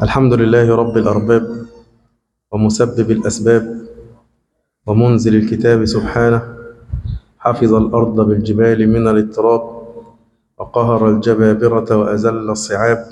الحمد لله رب الأرباب ومسبب الأسباب ومنزل الكتاب سبحانه حفظ الأرض بالجبال من الاضطراب وقهر الجبابرة وأزل الصعاب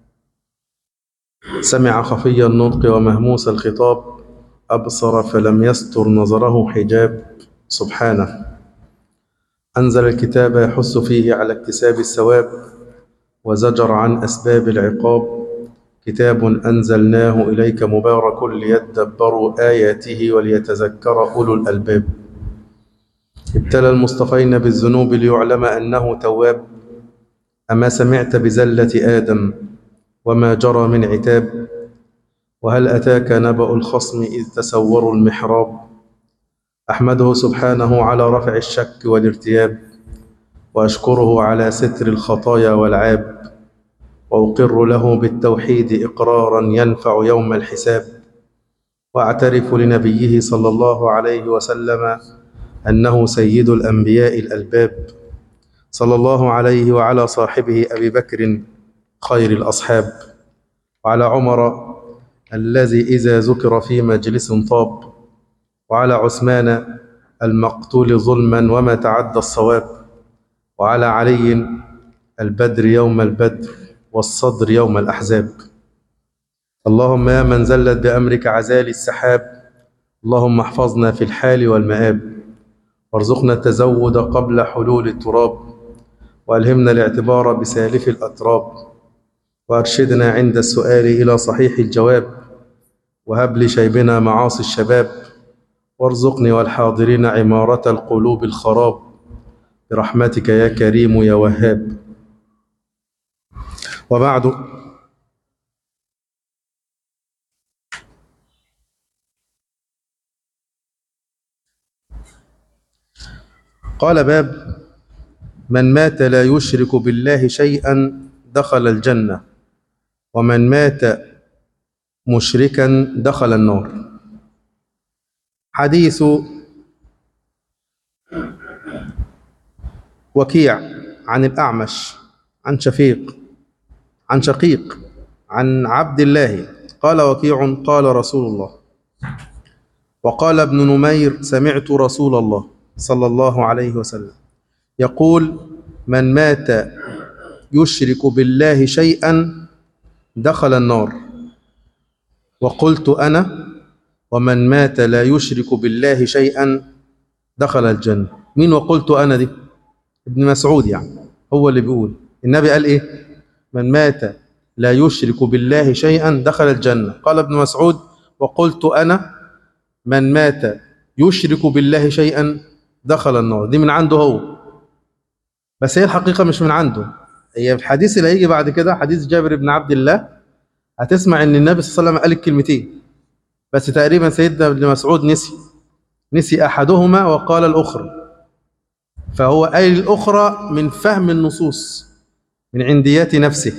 سمع خفي النطق ومهموس الخطاب أبصر فلم يستر نظره حجاب سبحانه أنزل الكتاب يحث فيه على اكتساب الثواب وزجر عن أسباب العقاب كتاب أنزلناه إليك مبارك ليدبروا آياته وليتذكر أولو الألباب ابتلى المصطفين بالذنوب ليعلم أنه تواب أما سمعت بزلة آدم وما جرى من عتاب وهل أتاك نبأ الخصم إذ تسوروا المحراب أحمده سبحانه على رفع الشك والارتياب وأشكره على ستر الخطايا والعاب وأقر له بالتوحيد إقرارا ينفع يوم الحساب وأعترف لنبيه صلى الله عليه وسلم أنه سيد الأنبياء الألباب صلى الله عليه وعلى صاحبه أبي بكر خير الأصحاب وعلى عمر الذي إذا ذكر في مجلس طاب وعلى عثمان المقتول ظلما وما تعدى الصواب وعلى علي البدر يوم البدر والصدر يوم الأحزاب اللهم يا من زلت بأمرك عزال السحاب اللهم احفظنا في الحال والمآب وارزقنا التزود قبل حلول التراب وألهمنا الاعتبار بسالف الأتراب وأرشدنا عند السؤال إلى صحيح الجواب وهب لشيبنا معاصي الشباب وارزقني والحاضرين عمارة القلوب الخراب برحمتك يا كريم يا وهاب وبعد قال باب من مات لا يشرك بالله شيئا دخل الجنة ومن مات مشركا دخل النار حديث وكيع عن الأعمش عن شفيق عن شقيق عن عبد الله قال وكيع قال رسول الله وقال ابن نمير سمعت رسول الله صلى الله عليه وسلم يقول من مات يشرك بالله شيئا دخل النار وقلت أنا ومن مات لا يشرك بالله شيئا دخل الجنة مين وقلت أنا دي ابن مسعود يعني هو اللي بيقول النبي قال إيه من مات لا يشرك بالله شيئا دخل الجنة قال ابن مسعود وقلت أنا من مات يشرك بالله شيئا دخل النار دي من عنده هو بس هي الحقيقة مش من عنده هي الحديث اللي هيجي بعد كده حديث جابر بن عبد الله هتسمع ان النبي صلى الله عليه وسلم قال الكلمتين بس تقريبا سيدنا ابن مسعود نسي نسي احدهما وقال الاخرى فهو قال الاخرى من فهم النصوص من عنديات نفسه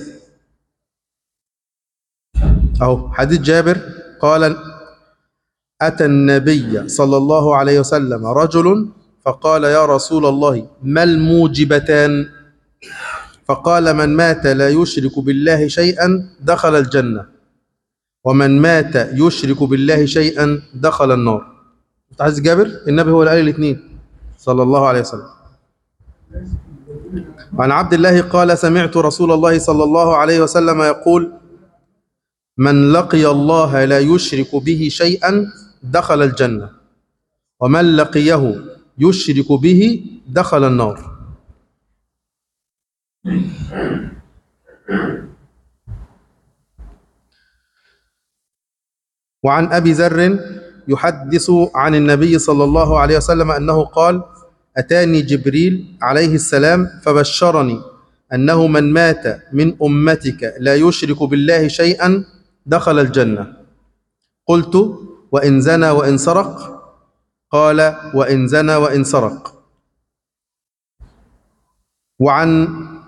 اهو حديث جابر قال اتى النبي صلى الله عليه وسلم رجل فقال يا رسول الله ما الموجبتان فقال من مات لا يشرك بالله شيئا دخل الجنة ومن مات يشرك بالله شيئا دخل النار انت عايز جابر النبي هو اللي قال الاثنين صلى الله عليه وسلم وعن عبد الله قال سمعت رسول الله صلى الله عليه وسلم يقول من لقي الله لا يشرك به شيئا دخل الجنة ومن لقيه يشرك به دخل النار وعن أبي ذر يحدث عن النبي صلى الله عليه وسلم أنه قال أتاني جبريل عليه السلام فبشرني أنه من مات من أمتك لا يشرك بالله شيئا دخل الجنة قلت وإن زنى وإن سرق قال وإن زنى وإن سرق وعن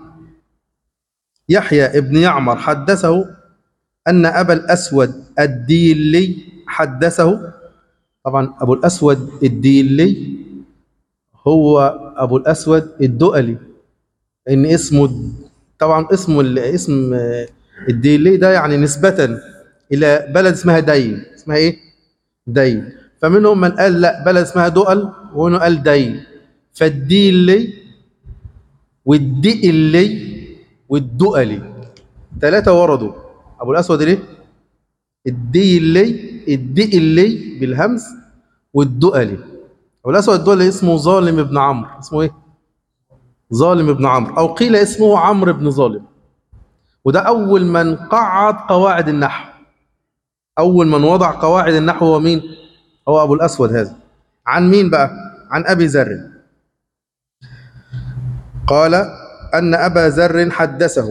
يحيى ابن يعمر حدثه أن أبا الأسود الديلي حدثه طبعا أبو الأسود الديلي هو أبو الأسود الدؤلي إن اسمه طبعا اسمه ال- اسم الديلي ده يعني نسبة إلى بلد اسمها دين اسمها إيه؟ دين فمنهم من قال لا بلد اسمها دؤل وهنا قال دين فالديلي والدئلي والدؤلي ثلاثة وردوا أبو الأسود ليه؟ الديلي الدئلي بالهمز والدؤلي أبو الأسود الدؤلي اسمه ظالم ابن عمرو اسمه إيه؟ ظالم ابن عمرو أو قيل اسمه عمرو بن ظالم وده أول من قعد قواعد النحو أول من وضع قواعد النحو هو مين؟ هو أبو الأسود هذا عن مين بقى؟ عن أبي ذر قال أن أبا ذر حدثه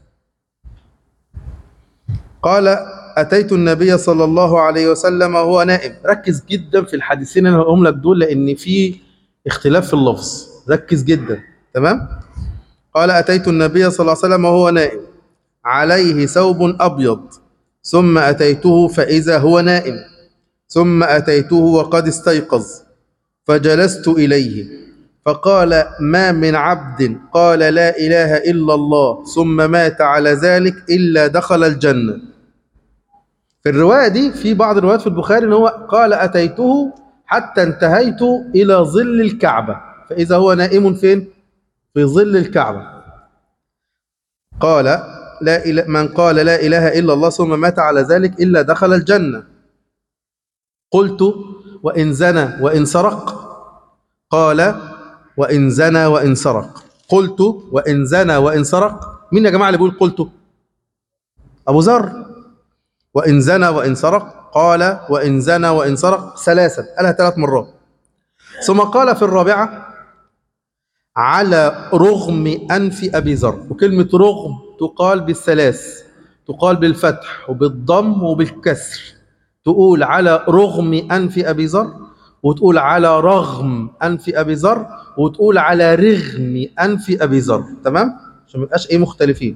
قال أتيت النبي صلى الله عليه وسلم وهو نائم ركز جدا في الحديثين اللي هم لك دول لأن في اختلاف في اللفظ ركز جدا تمام قال أتيت النبي صلى الله عليه وسلم وهو نائم عليه ثوب أبيض ثم أتيته فإذا هو نائم ثم أتيته وقد استيقظ فجلست إليه فقال ما من عبد قال لا إله إلا الله ثم مات على ذلك إلا دخل الجنة في الرواية دي في بعض الروايات في البخاري ان هو قال أتيته حتى انتهيت إلى ظل الكعبة فإذا هو نائم فين؟ في ظل الكعبة قال لا إله من قال لا إله إلا الله ثم مات على ذلك إلا دخل الجنة قلت وإن زنى وإن سرق قال وإن زنى وإن سرق قلت وإن زنى وإن سرق مين يا جماعة اللي بيقول قلت أبو ذر وإن زنى وإن سرق قال وإن زنى وإن سرق ثلاثا قالها ثلاث مرات ثم قال في الرابعة على رغم أنف أبي ذر وكلمة رغم تقال بالثلاث تقال بالفتح وبالضم وبالكسر تقول على رغم أنف أبي ذر وتقول على رغم أنف أبي ذر وتقول على رغم أنف أبي ذر تمام عشان ما يبقاش إيه مختلفين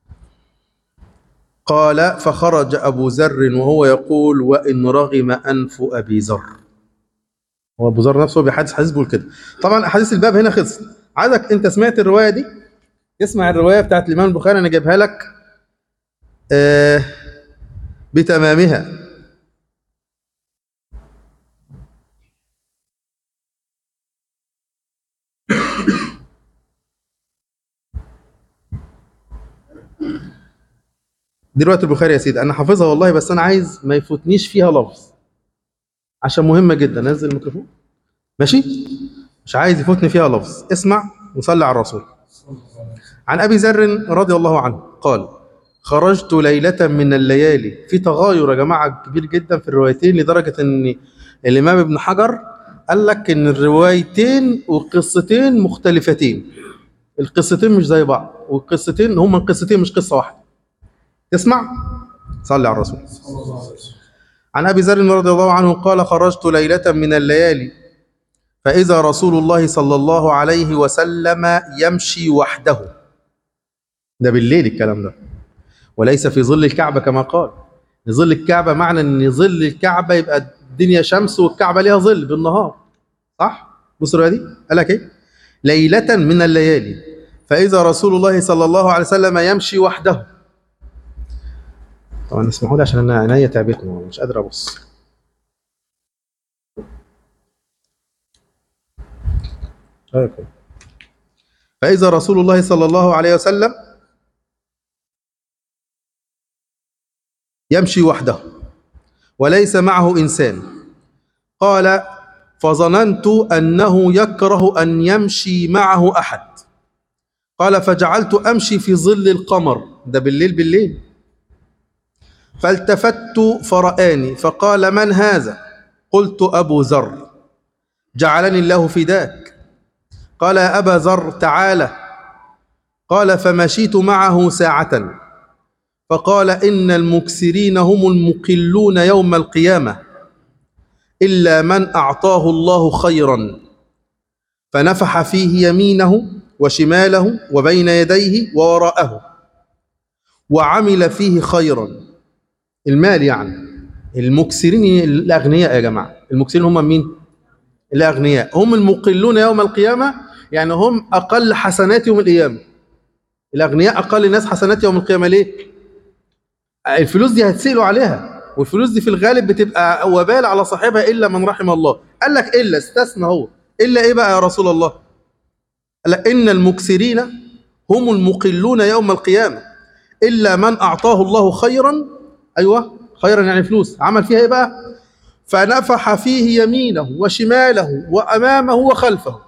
قال فخرج أبو ذر وهو يقول وإن رغم أنف أبي ذر هو أبو ذر نفسه بيحدث حديث بيقول كده طبعا أحاديث الباب هنا خلص عايزك أنت سمعت الرواية دي اسمع الرواية بتاعت الإمام البخاري أنا جايبها لك آه بتمامها دلوقتي البخاري يا سيدي انا حافظها والله بس انا عايز ما يفوتنيش فيها لفظ عشان مهمه جدا نزل الميكروفون ماشي مش عايز يفوتني فيها لفظ اسمع وصلي على الرسول عن ابي ذر رضي الله عنه قال خرجت ليله من الليالي في تغاير يا جماعه كبير جدا في الروايتين لدرجه ان الامام ابن حجر قال لك ان الروايتين والقصتين مختلفتين القصتين مش زي بعض والقصتين هما قصتين مش قصه واحده تسمع صلي على الرسول عن ابي ذر رضي الله عنه قال خرجت ليله من الليالي فاذا رسول الله صلى الله عليه وسلم يمشي وحده ده بالليل الكلام ده وليس في ظل الكعبه كما قال ظل الكعبه معنى ان ظل الكعبه يبقى الدنيا شمس والكعبه ليها ظل بالنهار صح بص الروايه دي قال لك ايه ليله من الليالي فاذا رسول الله صلى الله عليه وسلم يمشي وحده طبعا اسمحوا لي عشان انا عينيا تعبتني مش قادر ابص اوكي فاذا رسول الله صلى الله عليه وسلم يمشي وحده وليس معه انسان قال فظننت انه يكره ان يمشي معه احد قال فجعلت امشي في ظل القمر ده بالليل بالليل فالتفت فرآني فقال من هذا قلت أبو ذر جعلني الله فداك قال يا أبا ذر تعالى قال فمشيت معه ساعة فقال إن المكسرين هم المقلون يوم القيامة إلا من أعطاه الله خيرا فنفح فيه يمينه وشماله وبين يديه ووراءه وعمل فيه خيرا المال يعني المكسرين الأغنياء يا جماعة المكسرين هم مين؟ الأغنياء هم المقلون يوم القيامة يعني هم أقل حسنات يوم القيامة الأغنياء أقل الناس حسنات يوم القيامة ليه؟ الفلوس دي هتسألوا عليها والفلوس دي في الغالب بتبقى وبال على صاحبها إلا من رحم الله قال لك إلا استثنى هو إلا إيه بقى يا رسول الله قال لك إن المكسرين هم المقلون يوم القيامة إلا من أعطاه الله خيرا أيوة خيرا يعني فلوس عمل فيها إيه بقى فنفح فيه يمينه وشماله وأمامه وخلفه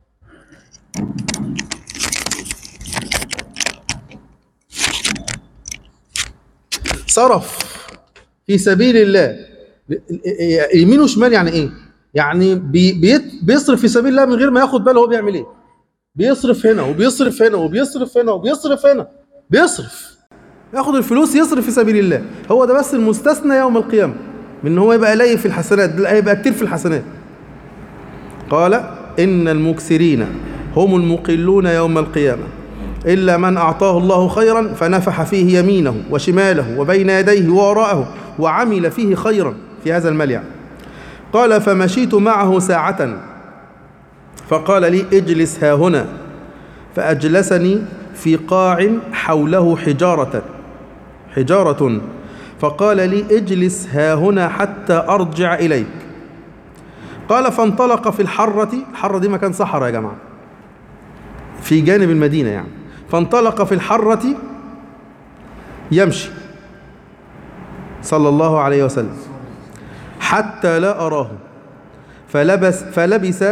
صرف في سبيل الله يمين وشمال يعني ايه يعني بي بيت- بيصرف في سبيل الله من غير ما ياخد باله هو بيعمل ايه بيصرف هنا وبيصرف هنا وبيصرف هنا وبيصرف هنا بيصرف ياخد الفلوس يصرف في سبيل الله هو ده بس المستثنى يوم القيامه من ان هو يبقى قليل في الحسنات لا هيبقى كتير في الحسنات قال ان المكسرين هم المقلون يوم القيامه الا من اعطاه الله خيرا فنفح فيه يمينه وشماله وبين يديه ووراءه وعمل فيه خيرا في هذا المال يعني قال فمشيت معه ساعه فقال لي اجلس ها هنا فأجلسني في قاع حوله حجارة حجارة فقال لي اجلس ها هنا حتى أرجع إليك قال فانطلق في الحرة الحرة دي مكان صحراء يا جماعة في جانب المدينة يعني فانطلق في الحرة يمشي صلى الله عليه وسلم حتى لا أراه فلبس فلبس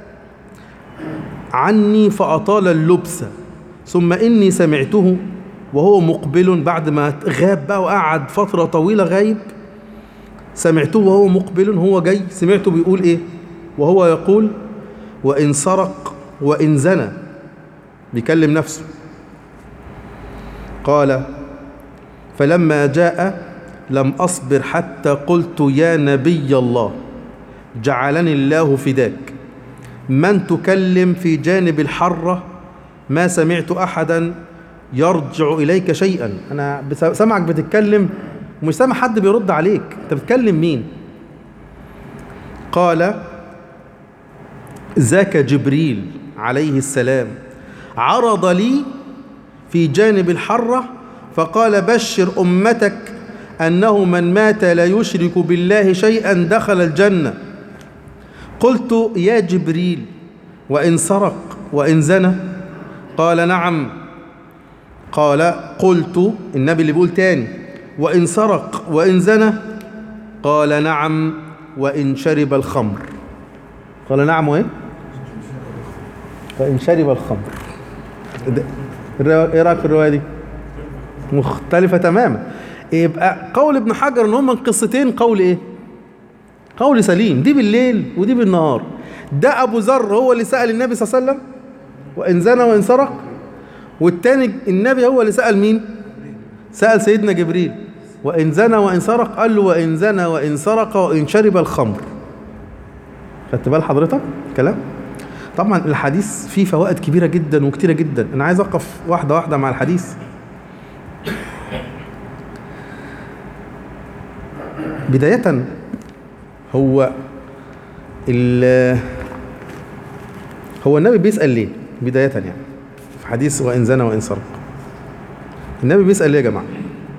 عني فأطال اللبس ثم إني سمعته وهو مقبل بعد ما غاب بقى وقعد فترة طويلة غايب سمعته وهو مقبل هو جاي سمعته بيقول إيه وهو يقول وإن سرق وإن زنى بيكلم نفسه قال فلما جاء لم أصبر حتى قلت يا نبي الله جعلني الله فداك من تكلم في جانب الحرة ما سمعت أحدا يرجع إليك شيئا أنا بس- سامعك بتتكلم ومش سامع حد بيرد عليك أنت بتكلم مين قال ذاك جبريل عليه السلام عرض لي في جانب الحرة فقال بشر أمتك أنه من مات لا يشرك بالله شيئا دخل الجنة قلت يا جبريل وإن سرق وإن زنى قال نعم قال قلت النبي اللي بيقول تاني وإن سرق وإن زنى قال نعم وإن شرب الخمر قال نعم وإيه وإن شرب الخمر ده- الروا- ايه رايك في الروايه دي مختلفه تماما يبقى قول ابن حجر ان هم من قصتين قول ايه قول سليم دي بالليل ودي بالنهار ده ابو ذر هو اللي سال النبي صلى الله عليه وسلم وان زنى وان سرق والتاني النبي هو اللي سال مين سال سيدنا جبريل وان زنى وان سرق قال له وان زنى وان سرق وان شرب الخمر خدت بال حضرتك كلام طبعا الحديث فيه فوائد كبيره جدا وكتيره جدا انا عايز اقف واحده واحده مع الحديث بدايه هو ال هو النبي بيسال ليه بدايه يعني في حديث وان زنى وان سرق النبي بيسال ليه يا جماعه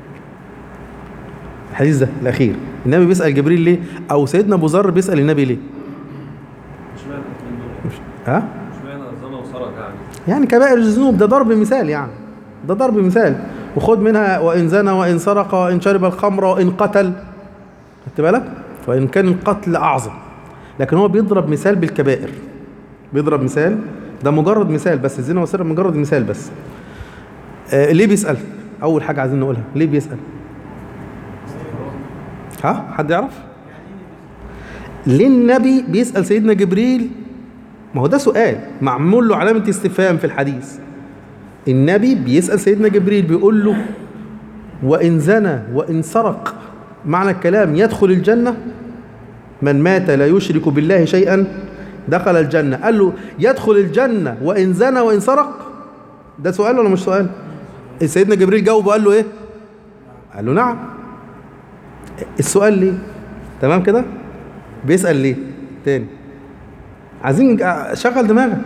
الحديث ده الاخير النبي بيسال جبريل ليه او سيدنا ابو ذر بيسال النبي ليه اشمعنى الاثنين دول؟ ها اشمعنى الزنا وسرق يعني؟ يعني كبائر الذنوب ده ضرب مثال يعني ده ضرب مثال وخد منها وإن زنى وإن سرق وإن شرب الخمر وإن قتل خدت بالك وإن كان القتل أعظم لكن هو بيضرب مثال بالكبائر بيضرب مثال ده مجرد مثال بس الزنا والسرقة مجرد مثال بس آه ليه بيسأل أول حاجة عايزين نقولها ليه بيسأل ها حد يعرف ليه النبي بيسأل سيدنا جبريل ما هو ده سؤال معمول له علامة استفهام في الحديث النبي بيسأل سيدنا جبريل بيقول له وإن زنى وإن سرق معنى الكلام يدخل الجنة من مات لا يشرك بالله شيئا دخل الجنة قال له يدخل الجنة وإن زنى وإن سرق ده سؤال ولا مش سؤال سيدنا جبريل جاوب وقال له إيه قال له نعم السؤال ليه تمام كده بيسأل ليه تاني عايزين شغل دماغك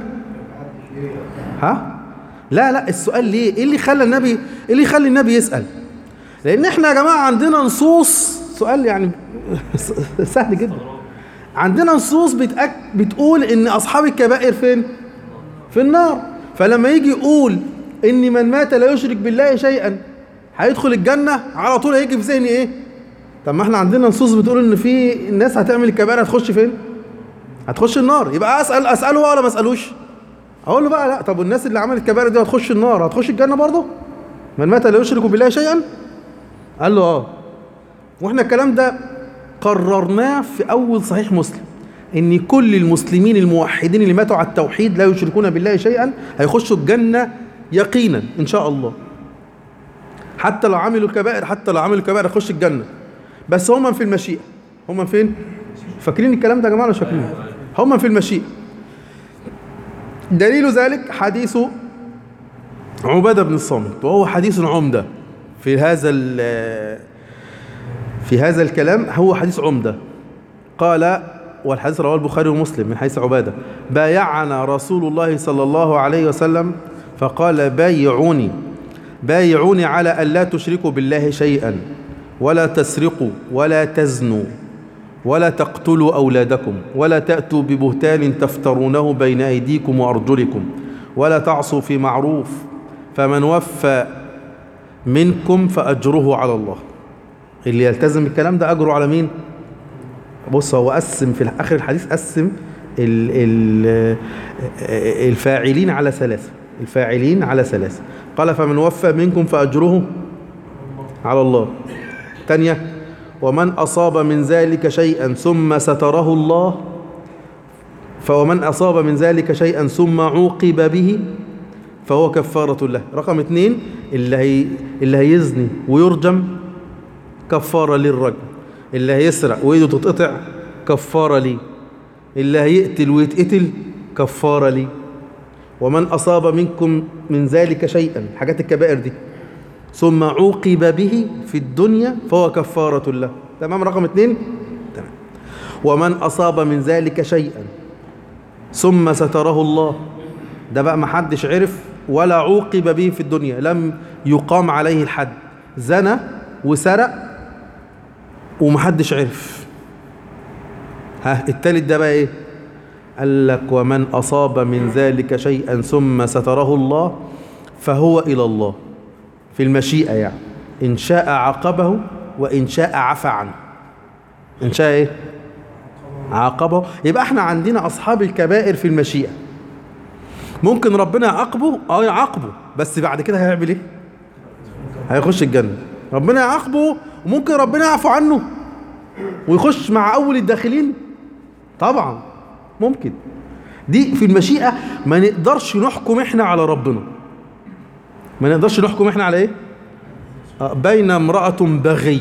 ها لا لا السؤال ليه ايه اللي خلى النبي ايه اللي يخلي النبي يسأل لان احنا يا جماعه عندنا نصوص سؤال يعني سهل جدا عندنا نصوص بتأك بتقول ان اصحاب الكبائر فين في النار فلما يجي يقول ان من مات لا يشرك بالله شيئا هيدخل الجنه على طول هيجي في ذهني ايه طب ما احنا عندنا نصوص بتقول ان في ناس هتعمل الكبائر هتخش فين هتخش النار يبقى اسال اساله ولا ما اسالوش اقول له بقى لا طب والناس اللي عملت الكبائر دي هتخش النار هتخش الجنه برضه من مات لا يشرك بالله شيئا قال له اه واحنا الكلام ده قررناه في اول صحيح مسلم ان كل المسلمين الموحدين اللي ماتوا على التوحيد لا يشركون بالله شيئا هيخشوا الجنه يقينا ان شاء الله حتى لو عملوا الكبائر حتى لو عملوا الكبائر يخش الجنه بس هم في المشيئه هم فين فاكرين الكلام ده يا جماعه ولا مش فاكرين هم في المشيئه دليل ذلك حديث عبادة بن الصامت وهو حديث عمدة في هذا في هذا الكلام هو حديث عمدة قال والحديث رواه البخاري ومسلم من حيث عبادة بايعنا رسول الله صلى الله عليه وسلم فقال بايعوني بايعوني على أن لا تشركوا بالله شيئا ولا تسرقوا ولا تزنوا ولا تقتلوا أولادكم ولا تأتوا ببهتان تفترونه بين أيديكم وأرجلكم ولا تعصوا في معروف فمن وفى منكم فأجره على الله اللي يلتزم الكلام ده أجره على مين بص هو قسم في آخر الحديث قسم ال ال الفاعلين على ثلاثة الفاعلين على ثلاثة قال فمن وفى منكم فأجره على الله تانية ومن أصاب من ذلك شيئا ثم ستره الله فومن أصاب من ذلك شيئا ثم عوقب به فهو كفارة له رقم اثنين اللي, هي اللي هيزني ويرجم كفارة للرجم اللي هيسرق وإيده تتقطع كفارة لي اللي هيقتل ويتقتل كفارة لي ومن أصاب منكم من ذلك شيئا حاجات الكبائر دي ثم عوقب به في الدنيا فهو كفارة له تمام رقم اثنين تمام ومن أصاب من ذلك شيئا ثم ستره الله ده بقى ما حدش عرف ولا عوقب به في الدنيا لم يقام عليه الحد زنى وسرق ومحدش عرف ها التالت ده بقى ايه قال لك ومن أصاب من ذلك شيئا ثم ستره الله فهو إلى الله في المشيئة يعني إن شاء عاقبه وإن شاء عفى عنه إن شاء إيه عاقبه يبقى احنا عندنا أصحاب الكبائر في المشيئة ممكن ربنا يعاقبه اه يعاقبه بس بعد كده هيعمل ايه هيخش الجنة ربنا يعاقبه وممكن ربنا يعفو عنه ويخش مع أول الداخلين طبعا ممكن دي في المشيئة ما نقدرش نحكم احنا على ربنا ما نقدرش نحكم احنا على ايه آه، بين امرأة بغي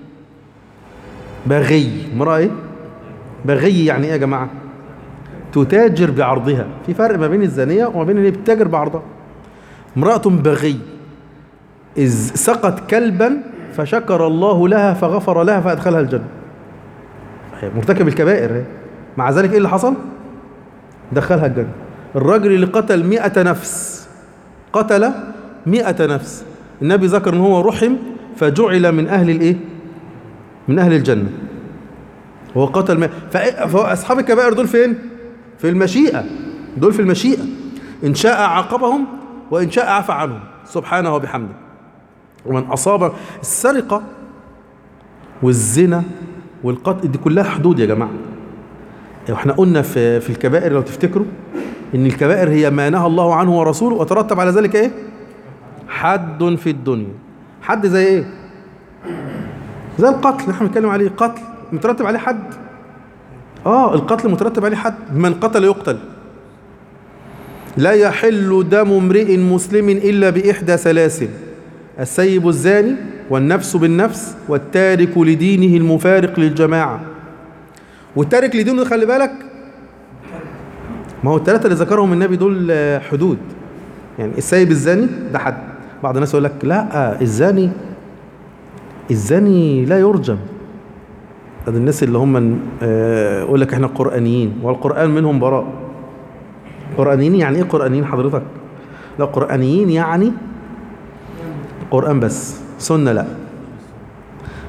بغي امرأة ايه بغي يعني ايه يا جماعة تتاجر بعرضها في فرق ما بين الزانية وما بين اللي بتتاجر بعرضها امرأة بغي إذ سقت كلبا فشكر الله لها فغفر لها فأدخلها الجنة هي مرتكب الكبائر هي. مع ذلك ايه اللي حصل دخلها الجنة الراجل اللي قتل مئة نفس قتل مئة نفس النبي ذكر ان هو رحم فجعل من اهل الايه من اهل الجنة هو قتل مئة فاصحاب الكبائر دول فين في المشيئة دول في المشيئة ان شاء عاقبهم وان شاء عفى عنهم سبحانه وبحمده ومن اصاب السرقة والزنا والقتل دي كلها حدود يا جماعه احنا قلنا في في الكبائر لو تفتكروا ان الكبائر هي ما نهى الله عنه ورسوله وترتب على ذلك ايه حد في الدنيا حد زي ايه زي القتل اللي احنا بنتكلم عليه قتل مترتب عليه حد اه القتل مترتب عليه حد من قتل يقتل لا يحل دم امرئ مسلم الا باحدى ثلاث السيب الزاني والنفس بالنفس والتارك لدينه المفارق للجماعه والتارك لدينه خلي بالك ما هو الثلاثة اللي ذكرهم النبي دول آه، حدود يعني السايب الزاني ده حد بعض الناس يقول لك لا الزاني الزاني لا يرجم هذا الناس اللي هم آه، يقول لك احنا قرآنيين والقرآن منهم براء قرآنيين يعني ايه قرآنيين حضرتك لا قرآنيين يعني قرآن بس سنة لا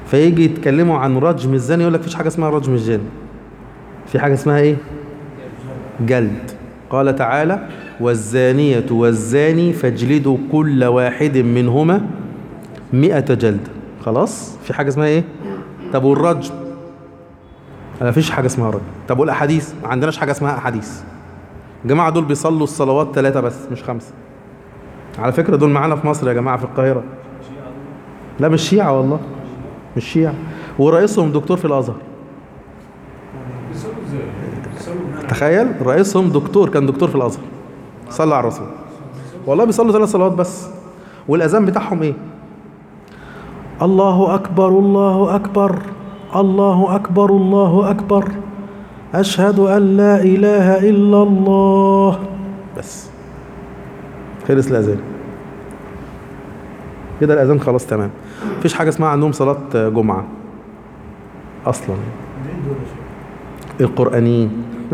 فيجي يتكلموا عن رجم الزاني يقول لك مفيش حاجه اسمها رجم الزاني في حاجه اسمها ايه جلد قال تعالى والزانية والزاني فاجلدوا كل واحد منهما مئة جلدة خلاص في حاجة اسمها ايه طب والرجم ما فيش حاجة اسمها رجم طب والأحاديث ما عندناش حاجة اسمها أحاديث الجماعة دول بيصلوا الصلوات ثلاثة بس مش خمسة على فكرة دول معانا في مصر يا جماعة في القاهرة لا مش شيعة والله مش شيعة ورئيسهم دكتور في الأزهر بيصلوا ازاي؟ بيصلوا بناء تخيل رئيسهم دكتور كان دكتور في الازهر صلى على الرسول والله بيصلوا ثلاث صلوات بس والاذان بتاعهم ايه الله اكبر الله اكبر الله اكبر الله اكبر اشهد ان لا اله الا الله بس خلص الاذان كده الاذان خلاص تمام مفيش حاجه اسمها عندهم صلاه جمعه اصلا منين دول يا شيخ؟ القرآنيين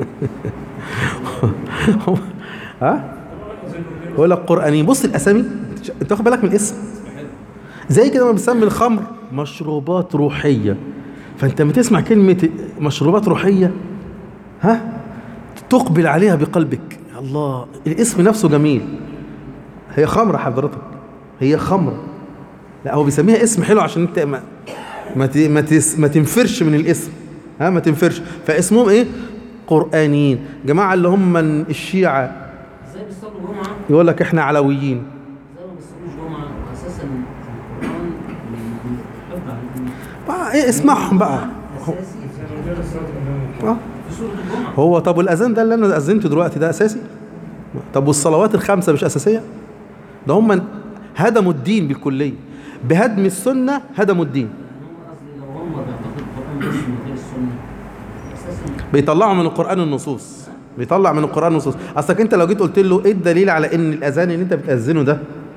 ها يقول لك قرآنيين بص الأسامي أنت واخد بالك من الاسم زي كده ما بنسمي الخمر مشروبات روحية فأنت لما تسمع كلمة مشروبات روحية ها تقبل عليها بقلبك الله الاسم نفسه جميل هي خمرة حضرتك هي خمرة لا هو بيسميها اسم حلو عشان انت ما ما ت- ما, تس ما تنفرش من الاسم ها ما تنفرش فاسمهم ايه قرآنيين جماعة اللي هم من الشيعة ازاي بيصلوا جمعة يقول لك احنا علويين ازاي ما بيصلوش جمعة واساسا القرآن حفظ على بقى ايه اسمعهم بقى اساسي زي ما جاء الصلاة النبي. آه. في سورة الجمعة هو طب والاذان ده اللي انا اذنته دلوقتي ده اساسي طب والصلوات الخمسه مش اساسيه ده هم هدموا الدين بالكليه بهدم السنه هدموا الدين يعني هم قصدي لو هم بيعتقدوا القرآن بس من غير السنة اساسا بيطلعوا من القران النصوص بيطلع من القران النصوص اصلك انت لو جيت قلت له ايه الدليل على ان الاذان اللي انت بتاذنه ده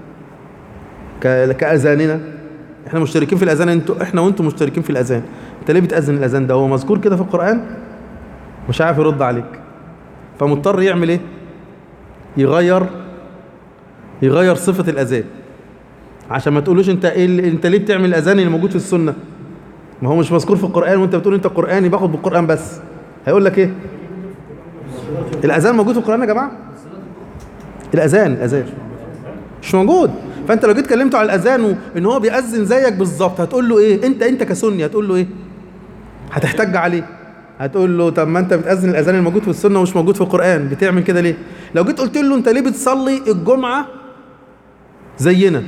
ك- كاذاننا احنا مشتركين في الاذان انتوا احنا وانتوا مشتركين في الاذان انت ليه بتاذن الاذان ده هو مذكور كده في القران مش عارف يرد عليك فمضطر يعمل ايه يغير يغير صفه الاذان عشان ما تقولوش انت ايه اللي- انت ليه بتعمل الاذان اللي موجود في السنه ما هو مش مذكور في القران وانت بتقول انت قراني باخد بالقران بس هيقول لك ايه الاذان موجود في القران يا جماعه الاذان الاذان مش موجود فانت لو جيت كلمته على الاذان وان هو بيأذن زيك بالظبط هتقول له ايه انت انت كسني هتقول له ايه هتحتج عليه هتقول له طب ما انت بتأذن الاذان الموجود في السنه ومش موجود في القران بتعمل كده ليه لو جيت قلت له انت ليه بتصلي الجمعه زينا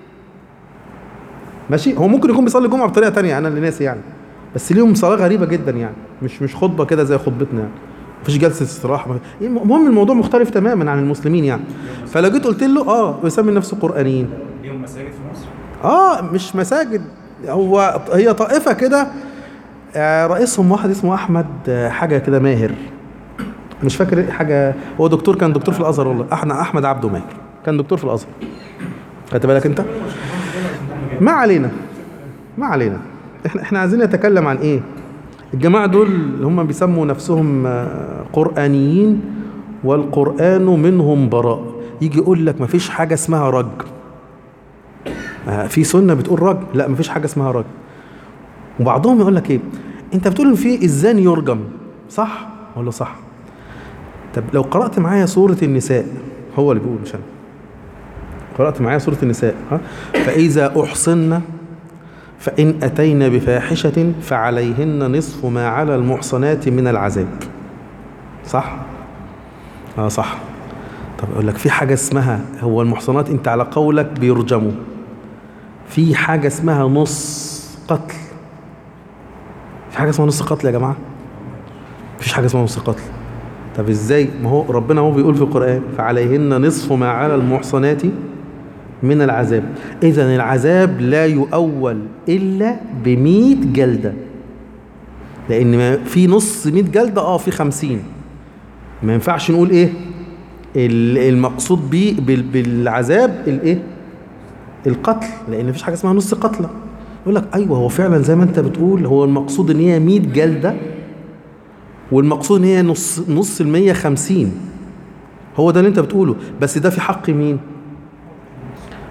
ماشي هو ممكن يكون بيصلي الجمعه بطريقه تانية انا اللي ناسي يعني بس ليهم صلاه غريبه جدا يعني مش مش خطبه كده زي خطبتنا يعني مفيش جلسه استراحه مف- المهم الموضوع مختلف تماما عن المسلمين يعني فلو جيت قلت له اه بيسمي نفسه قرانيين ليهم مساجد في مصر؟ اه مش مساجد هو هي طائفه كده آه، رئيسهم واحد اسمه احمد آه، حاجه كده ماهر مش فاكر إيه حاجه هو دكتور كان دكتور في الازهر والله احنا احمد عبده ماهر كان دكتور في الازهر خدت بالك انت ما علينا ما علينا احنا احنا عايزين نتكلم عن ايه الجماعه دول اللي هم بيسموا نفسهم آه، قرانيين والقران منهم براء يجي يقول لك مفيش حاجه اسمها رجم آه، في سنه بتقول رجم لا مفيش حاجه اسمها رجم وبعضهم يقول لك ايه انت بتقول ان في الزاني يرجم صح اقول له صح طب لو قرات معايا سوره النساء هو اللي بيقول مش انا قرات معايا سوره النساء ها فاذا احصن فان اتين بفاحشه فعليهن نصف ما على المحصنات من العذاب صح اه صح طب اقول لك في حاجه اسمها هو المحصنات انت على قولك بيرجموا في حاجه اسمها نص قتل في حاجه اسمها نص قتل يا جماعه مفيش حاجه اسمها نص قتل طب ازاي ما هو ربنا هو بيقول في القران فعليهن نصف ما على المحصنات من العذاب اذا العذاب لا يؤول الا بمئة جلده لان ما في نص 100 جلده اه في 50 ما ينفعش نقول ايه ال- المقصود بيه بال- بالعذاب الايه القتل لان مفيش حاجه اسمها نص قتله يقول لك ايوه هو فعلا زي ما انت بتقول هو المقصود ان هي 100 جلده والمقصود ان هي نص نص ال 150 هو ده اللي انت بتقوله بس ده في حق مين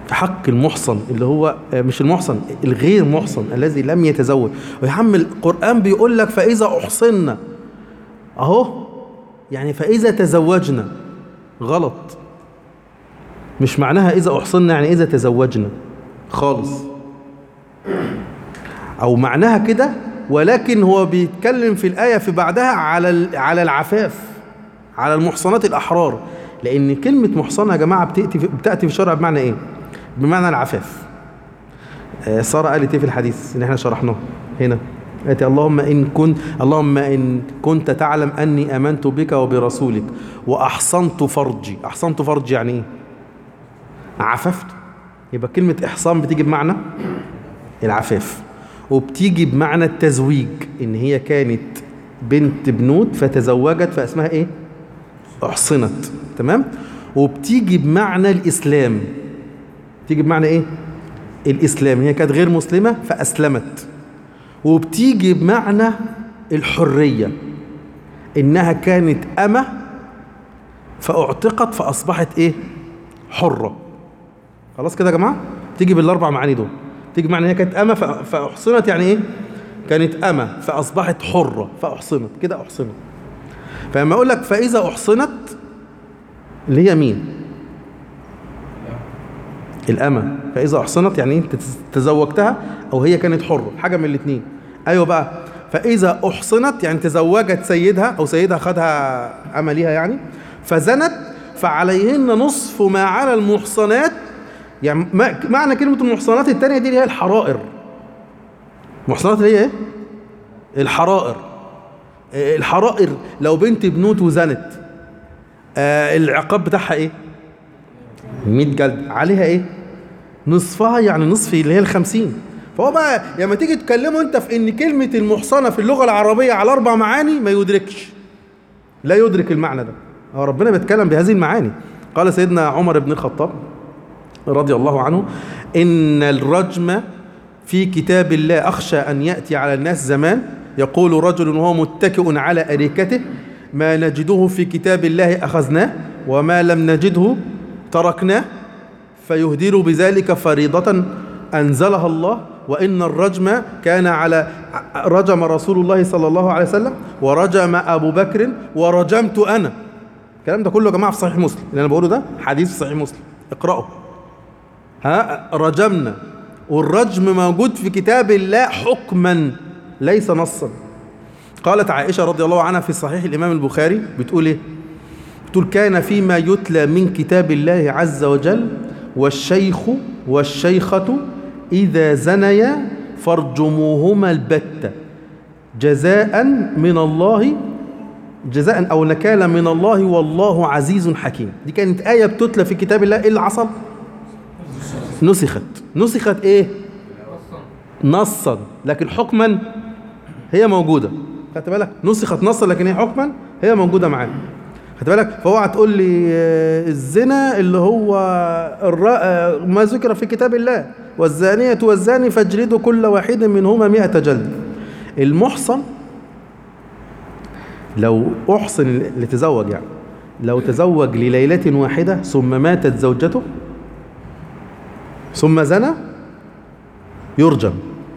في حق المحصن اللي هو آه، مش المحصن الغير محصن الذي لم يتزوج ويا عم القرآن بيقول لك فإذا أحصنا أهو يعني فإذا تزوجنا غلط مش معناها إذا أحصنا يعني إذا تزوجنا خالص أو معناها كده ولكن هو بيتكلم في الآية في بعدها على ال- على العفاف على المحصنات الأحرار لأن كلمة محصنة يا جماعة بتأتي في, بتأتي في الشرع بمعنى إيه؟ بمعنى العفاف آه، سارة قالت إيه في الحديث اللي إحنا شرحناه هنا قالت اللهم إن كنت اللهم إن كنت تعلم أني آمنت بك وبرسولك وأحصنت فرجي أحصنت فرجي يعني إيه؟ عففت يبقى كلمة إحصان بتيجي بمعنى العفاف وبتيجي بمعنى التزويج إن هي كانت بنت بنوت فتزوجت فاسمها إيه؟ أحصنت تمام؟ وبتيجي بمعنى الإسلام تيجي بمعنى إيه؟ الإسلام هي كانت غير مسلمة فأسلمت وبتيجي بمعنى الحرية إنها كانت أمة فأعتقت فأصبحت إيه؟ حرة خلاص كده يا جماعة تيجي بالأربع معاني دول تيجي بمعنى هي كانت أمة ف- فأحصنت يعني إيه؟ كانت أمة فأصبحت حرة فأحصنت كده أحصنت فلما أقول لك فإذا أحصنت اللي هي مين؟ الأمة فإذا أحصنت يعني أنت تزوجتها أو هي كانت حرة حاجة من الاتنين أيوة بقى فإذا أحصنت يعني تزوجت سيدها أو سيدها خدها أمة ليها يعني فزنت فعليهن نصف ما على المحصنات يعني ما- معنى كلمة المحصنات التانية دي اللي هي الحرائر المحصنات اللي هي إيه؟ الحرائر آه، الحرائر لو بنت بنوت وزنت آه، العقاب بتاعها إيه؟ 100 جلد عليها ايه نصفها يعني نصف اللي هي الخمسين فهو بقى لما تيجي تكلمه انت في ان كلمة المحصنة في اللغة العربية على اربع معاني ما يدركش لا يدرك المعنى ده هو ربنا بيتكلم بهذه المعاني قال سيدنا عمر بن الخطاب رضي الله عنه ان الرجم في كتاب الله اخشى ان ياتي على الناس زمان يقول رجل وهو متكئ على اريكته ما نجده في كتاب الله اخذناه وما لم نجده تركناه فيهدر بذلك فريضة أنزلها الله وإن الرجم كان على رجم رسول الله صلى الله عليه وسلم ورجم أبو بكر ورجمت أنا الكلام ده كله يا جماعة في صحيح مسلم اللي أنا بقوله ده حديث في صحيح مسلم اقرأه ها رجمنا والرجم موجود في كتاب الله حكما ليس نصا قالت عائشة رضي الله عنها في صحيح الإمام البخاري بتقول إيه تقول كان فيما يتلى من كتاب الله عز وجل والشيخ والشيخة إذا زنيا فارجموهما البتة جزاء من الله جزاء أو نكالا من الله والله عزيز حكيم دي كانت آية بتتلى في كتاب الله إيه اللي حصل نسخت نسخت إيه نصا لكن حكما هي موجودة خدت بالك نسخت نصا لكن هي حكما هي موجودة معانا خدت بالك فاوعى تقول لي آه، الزنا اللي هو الر- آه، ما ذكر في كتاب الله والزانية والزاني فاجلدوا كل واحد منهما مئة جلد المحصن لو أحصن اللي تزوج يعني لو تزوج لليلة واحدة ثم ماتت زوجته ثم زنى يرجم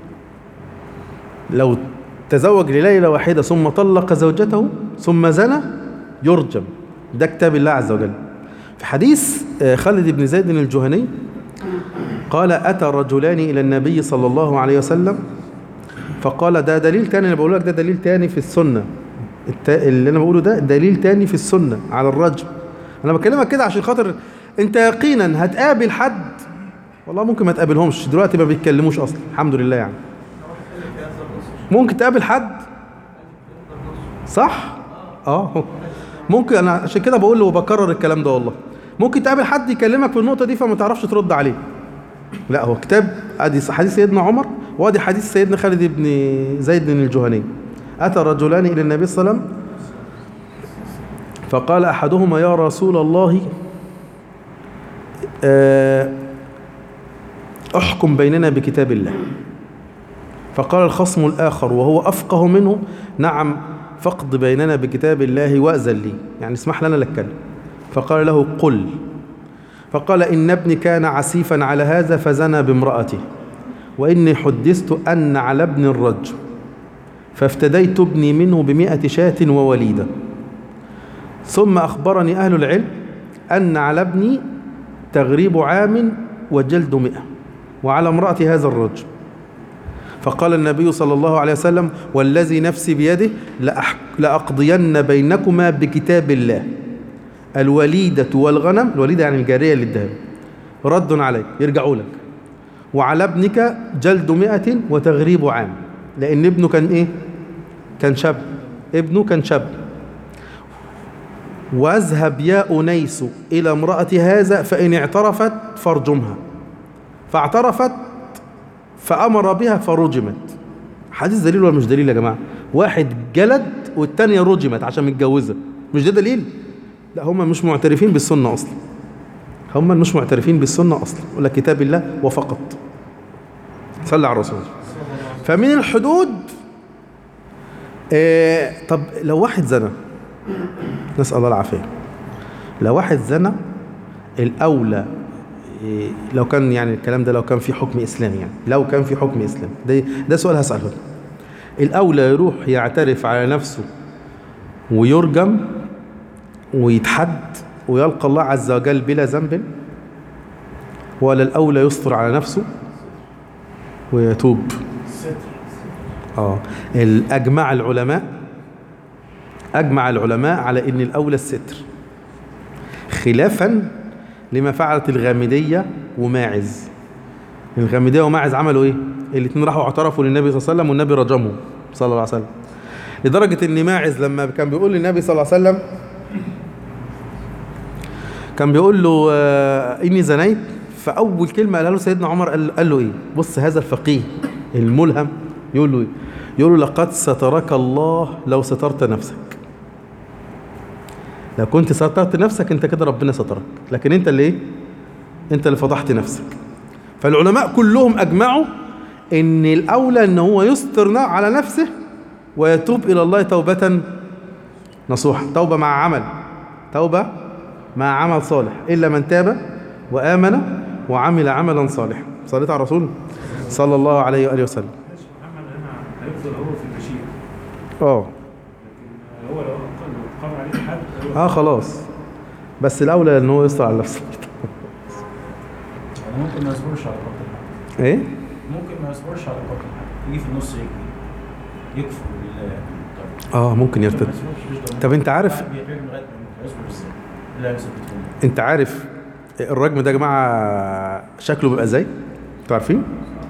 لو تزوج لليلة واحدة ثم طلق زوجته ثم زنى يرجم ده كتاب الله عز وجل في حديث آه، خالد بن زيد الجهني قال أتى رجلان إلى النبي صلى الله عليه وسلم فقال ده دليل تاني أنا بقول لك ده دليل تاني في السنة الت- اللي أنا بقوله ده دليل تاني في السنة على الرجم أنا بكلمك كده عشان خاطر أنت يقينا هتقابل حد والله ممكن ما تقابلهمش دلوقتي ما بيتكلموش أصلا الحمد لله يعني ممكن تقابل حد صح اه ممكن انا عشان كده بقول له وبكرر الكلام ده والله ممكن تقابل حد يكلمك في النقطه دي فما تعرفش ترد عليه لا هو كتاب ادي حديث سيدنا عمر وادي حديث سيدنا خالد بن زيد بن الجهني اتى رجلان الى النبي صلى الله عليه وسلم فقال احدهما يا رسول الله آه، احكم بيننا بكتاب الله فقال الخصم الآخر وهو أفقه منه نعم فاقض بيننا بكتاب الله وأذن لي يعني اسمح لنا لك كلمة فقال له قل فقال إن ابني كان عسيفا على هذا فزنى بامرأته وإني حدثت أن على ابن الرجم فافتديت ابني منه بمئة شاة ووليدة ثم أخبرني أهل العلم أن على ابني تغريب عام وجلد مئة وعلى امرأة هذا الرجل فقال النبي صلى الله عليه وسلم والذي نفسي بيده لأح... لأقضين بينكما بكتاب الله الوليدة والغنم الوليدة يعني الجارية اللي اداها له. رد عليك يرجعوا لك وعلى ابنك جلد مئة وتغريب عام لأن ابنه كان إيه كان شاب ابنه كان شاب واذهب يا أنيس إلى امرأة هذا فإن اعترفت فارجمها فاعترفت فأمر بها فرجمت حديث دليل ولا مش دليل يا جماعة واحد جلد والتانية رجمت عشان متجوزة مش ده دليل لا هم مش معترفين بالسنة أصلا هم مش معترفين بالسنة أصلا ولا كتاب الله وفقط صلى على الرسول فمن الحدود آه طب لو واحد زنى نسأل الله العافية لو واحد زنى الأولى إيه، لو كان يعني الكلام ده لو كان في حكم إسلامي يعني لو كان في حكم إسلامي ده, ده سؤال هسأله لك. الأولى يروح يعترف على نفسه ويرجم ويتحد ويلقى الله عز وجل بلا ذنب ولا الأولى يستر على نفسه ويتوب الستر اه ال- أجمع العلماء أجمع العلماء على أن الأولى الستر خلافا لما فعلت الغامدية وماعز الغامدية وماعز عملوا إيه؟ الاثنين راحوا اعترفوا للنبي صلى الله عليه وسلم والنبي رجمهم صلى الله عليه وسلم لدرجة أن ماعز لما كان بيقول للنبي صلى الله عليه وسلم كان بيقول له آه، إني زنيت فأول كلمة قالها له سيدنا عمر قال, قال له إيه؟ بص هذا الفقيه الملهم يقول له إيه؟ يقول له لقد سترك الله لو سترت نفسك لو كنت سترت نفسك انت كده ربنا سترك لكن انت اللي ايه انت اللي فضحت نفسك فالعلماء كلهم اجمعوا ان الاولى ان هو يستر على نفسه ويتوب الى الله توبة نصوحة توبة مع عمل توبة مع عمل صالح الا من تاب وامن وعمل عملا صالحا صليت على الرسول صلى الله عليه واله وسلم ماشي محمد هنا هيفضل هو في المشيئة اه لكن هو لو قام لو قام عليه حد هو اه خلاص بس الاولى ان هو يستر على نفسه يعني ممكن ما يصبرش على قتل الحد ايه ممكن ما يصبرش على قتل الحد يجي في النص يجري يكفر بالله يعني طب اه ممكن ما يرتد يصبرش يفضل طب انت عارف واحد بيغير لغايه ما يموت هيصبر ازاي؟ لا يثبتهم انت عارف الرجم ده يا جماعه شكله بيبقى ازاي انتوا عارفين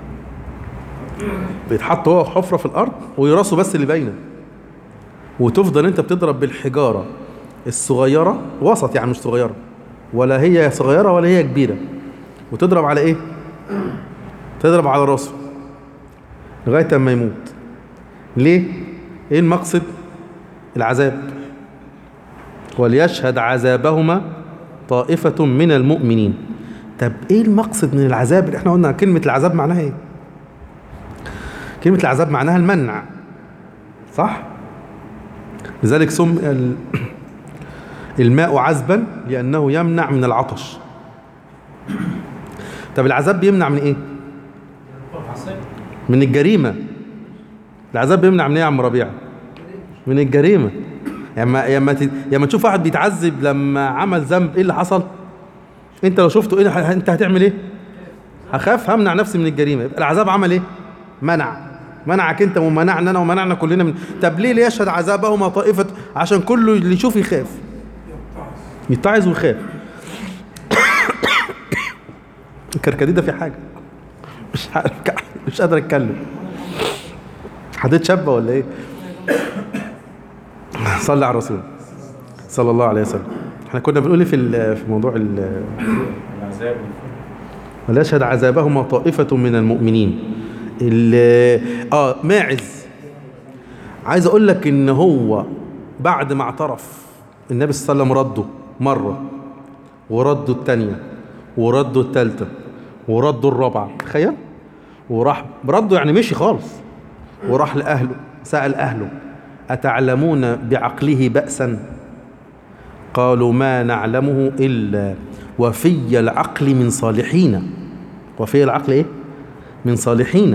بيتحط هو حفره في الارض ويراسه بس اللي باينه وتفضل انت بتضرب بالحجاره الصغيره وسط يعني مش صغيره ولا هي صغيره ولا هي كبيره وتضرب على ايه تضرب على راسه لغايه ما يموت ليه ايه المقصد العذاب وليشهد عذابهما طائفة من المؤمنين طب ايه المقصد من العذاب اللي احنا قلنا كلمة العذاب معناها ايه كلمة العذاب معناها المنع صح لذلك سم ال- الماء عذبا لأنه يمنع من العطش طب العذاب بيمنع من ايه من الجريمة العذاب بيمنع من ايه يا عم ربيع من الجريمة لما لما ت- لما تشوف واحد بيتعذب لما عمل ذنب ايه اللي حصل انت لو شفته ايه اللي ح- انت هتعمل ايه هخاف همنع نفسي من الجريمه يبقى العذاب عمل ايه منع منعك انت ومنعنا انا ومنعنا كلنا من طب ليه ليشهد عذابهما طائفه عشان كله اللي يشوف يخاف يتعظ ويخاف الكركديه في حاجه مش عارف مش قادر اتكلم حديت شابه ولا ايه صلى على الرسول صلى الله عليه وسلم احنا كنا بنقول إيه في ال- في موضوع ال- العذاب وليشهد عذابهما طائفة من المؤمنين ال- اه ماعز عايز اقول لك ان هو بعد ما اعترف النبي صلى الله عليه وسلم رده مرة ورده الثانية ورده الثالثة ورده الرابعة تخيل وراح رده يعني مشي خالص وراح لأهله سأل أهله أتعلمون بعقله بأسا قالوا ما نعلمه إلا وفي العقل من صالحين وفي العقل ايه من صالحين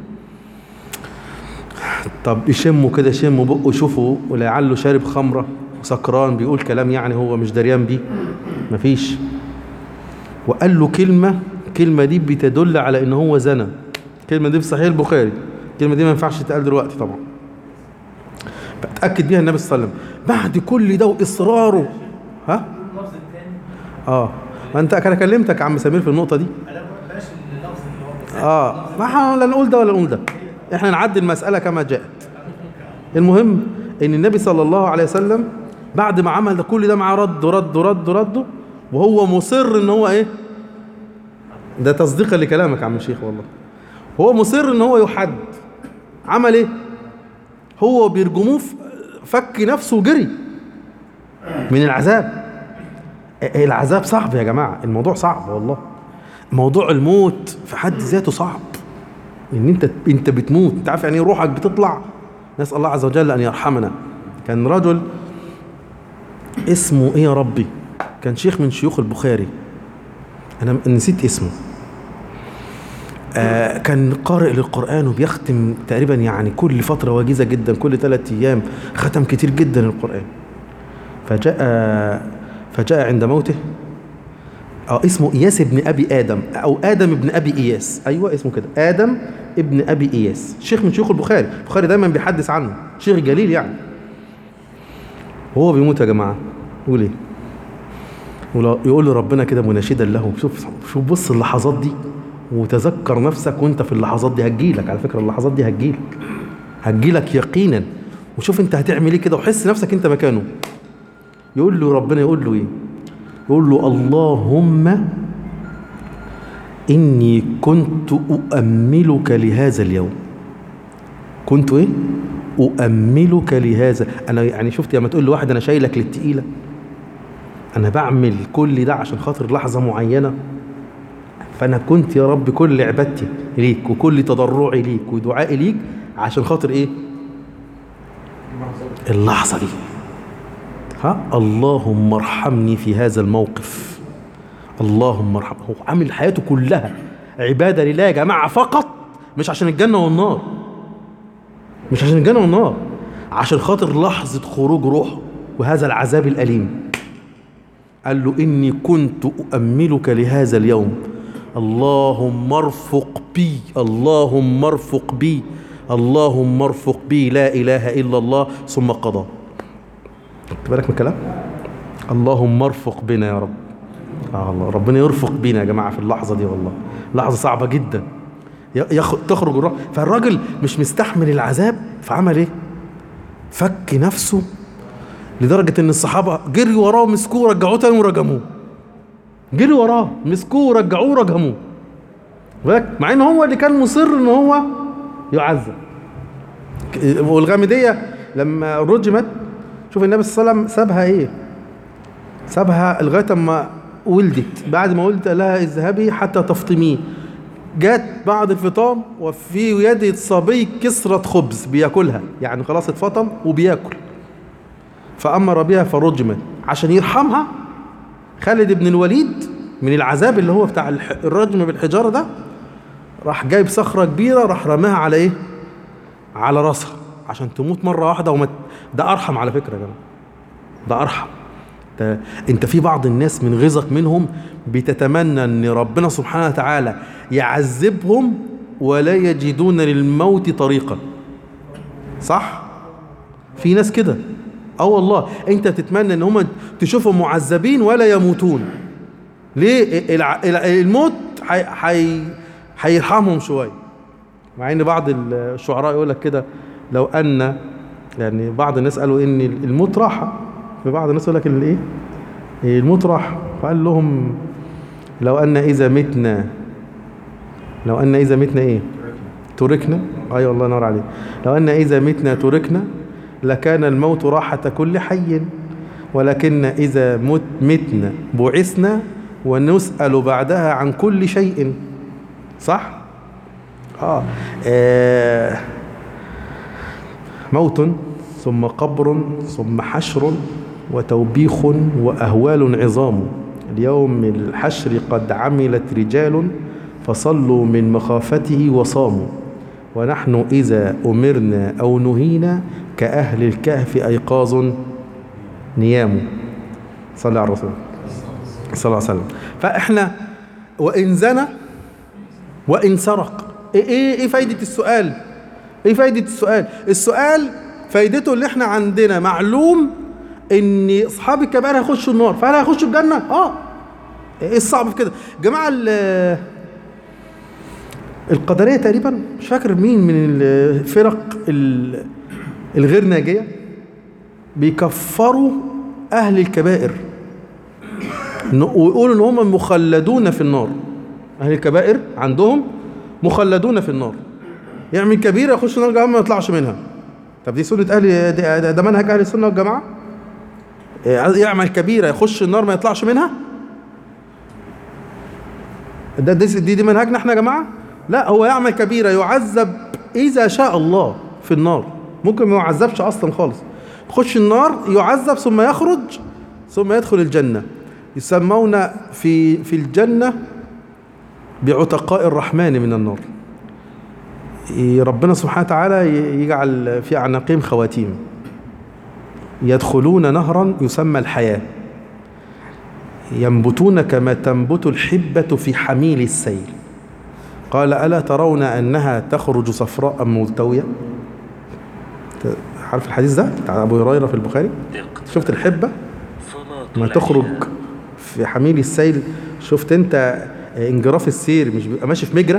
طب يشموا كده يشموا بقه يشوفوا ولعله شارب خمرة وسكران بيقول كلام يعني هو مش دريان بيه مفيش وقال له كلمة الكلمة دي بتدل على ان هو زنى الكلمة دي في صحيح البخاري الكلمة دي ما ينفعش تتقال دلوقتي طبعا فأتأكد بيها النبي صلى الله عليه وسلم بعد كل ده وإصراره ها اللفظ الثاني اه ما انت انا كلمتك يا عم سمير في النقطة دي انا بلاش اللفظ اللي هو اه ما احنا لا نقول ده ولا نقول ده احنا نعدي المسألة كما جاءت المهم ان النبي صلى الله عليه وسلم بعد ما عمل ده كل ده معاه رد ورد ورد ورد وهو مصر ان هو ايه ده تصديقا لكلامك يا عم الشيخ والله هو مصر ان هو يحد عمل ايه هو بيرجموه ف- فك نفسه وجري من العذاب العذاب صعب يا جماعة الموضوع صعب والله موضوع الموت في حد ذاته صعب ان انت انت بتموت انت عارف يعني إيه روحك بتطلع نسال الله عز وجل ان يرحمنا كان رجل اسمه ايه يا ربي كان شيخ من شيوخ البخاري انا نسيت اسمه آه كان قارئ للقرآن وبيختم تقريبا يعني كل فترة وجيزة جدا كل ثلاثة أيام ختم كتير جدا القرآن فجاء فجاء عند موته اه اسمه اياس ابن ابي ادم او ادم ابن ابي اياس ايوه اسمه كده ادم ابن ابي اياس شيخ من شيوخ البخاري البخاري دايما بيحدث عنه شيخ جليل يعني وهو بيموت يا جماعه يقول ايه ولا- يقول له ربنا كده مناشدا له شوف شوف بص اللحظات دي وتذكر نفسك وانت في اللحظات دي هتجيلك على فكره اللحظات دي هتجيلك هتجيلك يقينا وشوف انت هتعمل ايه كده وحس نفسك انت مكانه يقول له ربنا يقول له ايه يقول له اللهم إني كنت أؤملك لهذا اليوم كنت إيه؟ أؤملك لهذا أنا يعني شفت لما تقول لواحد أنا شايلك للتقيلة أنا بعمل كل ده عشان خاطر لحظة معينة فأنا كنت يا رب كل عبادتي ليك وكل تضرعي ليك ودعائي ليك عشان خاطر إيه؟ اللحظة دي ها اللهم ارحمني في هذا الموقف اللهم ارحم هو عامل حياته كلها عبادة لله يا جماعة فقط مش عشان الجنة والنار مش عشان الجنة والنار عشان خاطر لحظة خروج روحه وهذا العذاب الأليم قال له إني كنت أؤملك لهذا اليوم اللهم ارفق بي اللهم ارفق بي اللهم ارفق بي لا إله إلا الله ثم قضى خدت بالك من الكلام اللهم ارفق بنا يا رب آه الله ربنا يرفق بينا يا جماعه في اللحظه دي والله لحظه صعبه جدا يخ... تخرج الروح فالراجل مش مستحمل العذاب فعمل ايه فك نفسه لدرجه ان الصحابه جريوا وراه مسكوه رجعوه تاني ورجموه جريوا وراه مسكوه ورجعوه ورجموه بالك مع ان هو اللي كان مصر ان هو يعذب والغامديه لما رجمت شوف النبي صلى الله عليه وسلم سابها ايه سابها لغايه اما ولدت بعد ما ولدت قال لها اذهبي حتى تفطميه جت بعد الفطام وفي يد الصبي كسرة خبز بياكلها يعني خلاص اتفطم وبياكل فأمر بها فرجمت عشان يرحمها خالد بن الوليد من العذاب اللي هو بتاع الح- الرجم بالحجارة ده راح جايب صخرة كبيرة راح رماها على ايه على راسها عشان تموت مرة واحدة وما ده أرحم على فكرة يا جماعة ده أرحم انت انت في بعض الناس من غيظك منهم بتتمنى ان ربنا سبحانه وتعالى يعذبهم ولا يجدون للموت طريقا صح في ناس كده اه والله انت تتمنى ان هم تشوفهم معذبين ولا يموتون ليه الع- الع- الموت حي- حي- هيرحمهم شويه مع ان بعض الشعراء يقول لك كده لو ان يعني بعض الناس قالوا ان الموت راحه في بعض الناس يقول لك الايه الموت راحه فقال لهم لو ان اذا متنا لو ان اذا متنا ايه تركنا ايوه الله ينور عليك لو ان اذا متنا تركنا لكان الموت راحه كل حي ولكن اذا مت متنا بعثنا ونسال بعدها عن كل شيء صح آه. آه موت ثم قبر ثم حشر وتوبيخ وأهوال عظام ليوم الحشر قد عملت رجال فصلوا من مخافته وصاموا ونحن إذا أمرنا أو نهينا كأهل الكهف أيقاظ نيام صلى على الرسول صلى الله عليه وسلم فإحنا وإن زنى وإن سرق إيه, إيه, إيه فايدة السؤال إيه فايدة السؤال السؤال فايدته اللي إحنا عندنا معلوم إن أصحاب الكبائر هيخشوا النار فهل هيخشوا الجنة؟ آه إيه الصعب في كده جماعة ال- القدرية تقريبا مش فاكر مين من الفرق ال- الغير ناجية بيكفروا أهل الكبائر إن- ويقولوا إن هم مخلدون في النار أهل الكبائر عندهم مخلدون في النار يعمل كبيرة يخش النار جهنم ما يطلعش منها طب دي سنة أهل ده, ده- ده منهج أهل السنة والجماعة إيه، يعمل كبيرة يخش النار ما يطلعش منها ده دي, دي, دي منهجنا احنا يا جماعة لا هو يعمل كبيرة يعذب إذا شاء الله في النار ممكن ما يعذبش أصلا خالص يخش النار يعذب ثم يخرج ثم يدخل الجنة يسمون في في الجنة بعتقاء الرحمن من النار ي- ربنا سبحانه وتعالى ي- يجعل في أعناقهم خواتيم يدخلون نهرا يسمى الحياة ينبتون كما تنبت الحبة في حميل السيل قال ألا ترون أنها تخرج صفراء ملتوية ت- عارف الحديث ده بتاع أبو هريرة في البخاري شفت الحبة ما تخرج في حميل السيل شفت انت انجراف السير مش بيبقى ماشي في مجرى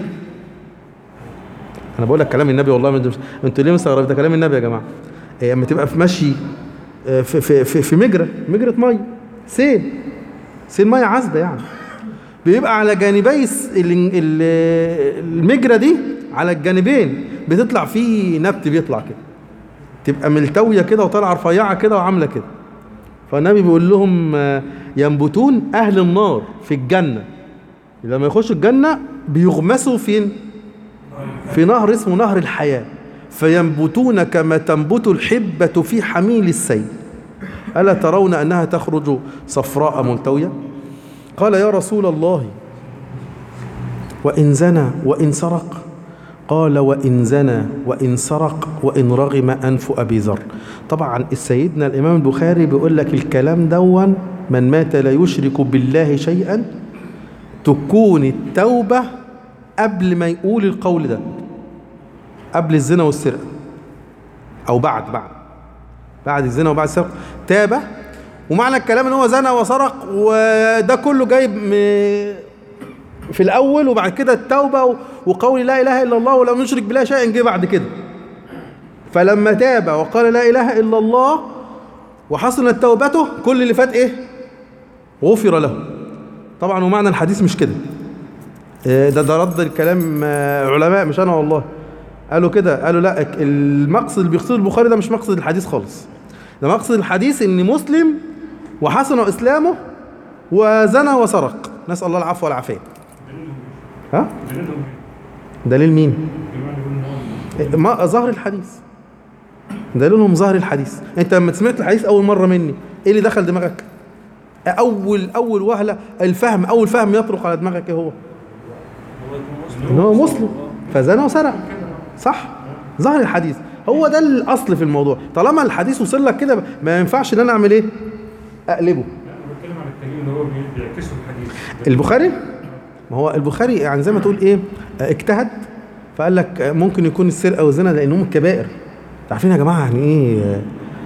انا بقول لك كلام النبي والله مش انتوا ليه مستغربين ده كلام النبي يا جماعه إيه، اما تبقى في ماشي آه، في في في, في مجرى مجرى ميه سيل سيل ميه عذبه يعني بيبقى على جانبي الس- ال- ال- المجرى دي على الجانبين بتطلع فيه نبت بيطلع كده تبقى ملتويه كده وطالعه رفيعه كده وعامله كده فالنبي بيقول لهم آه، ينبتون اهل النار في الجنه لما يخشوا الجنه بيغمسوا فين في نهر اسمه نهر الحياه فينبتون كما تنبت الحبه في حميل السيل الا ترون انها تخرج صفراء ملتويه قال يا رسول الله وان زنى وان سرق قال وإن زنى وإن سرق وإن رغم أنف أبي ذر طبعا سيدنا الإمام البخاري بيقول لك الكلام دون من مات لا يشرك بالله شيئا تكون التوبة قبل ما يقول القول ده قبل الزنا والسرقة أو بعد بعد بعد الزنا وبعد السرقة تاب ومعنى الكلام ان هو زنى وسرق وده كله جايب م- في الاول وبعد كده التوبه و- وقول لا اله الا الله ولم يشرك بالله شيئا جه بعد كده فلما تاب وقال لا اله الا الله وحصلت توبته كل اللي فات ايه غفر له طبعا ومعنى الحديث مش كده آه، ده ده رد الكلام آه، علماء مش انا والله قالوا كده قالوا لا ك- المقصد اللي بيقصده البخاري ده مش مقصد الحديث خالص ده مقصد الحديث ان مسلم وحسن اسلامه وزنى وسرق نسال الله العفو والعافيه ها دليلهم ايه؟ دليل مين الجماعه اللي بيقولوا ان هو ما ظهر الحديث دليلهم ظهر الحديث انت لما سمعت الحديث اول مره مني ايه اللي دخل دماغك اول اول وهله الفهم اول فهم يطرق على دماغك ايه هو هو يكون مسلم ان هو مسلم فزنى وسرق صح ظهر الحديث هو ده الاصل في الموضوع طالما الحديث وصل لك كده ما ينفعش ان انا اعمل ايه اقلبه لا انا بتكلم عن التانيين اللي هو بي- بيعكسوا الحديث البخاري ما هو البخاري يعني زي ما تقول ايه آه، اجتهد فقال لك آه، ممكن يكون السرقه والزنا لانهم الكبائر عارفين يا جماعه يعني ايه آه،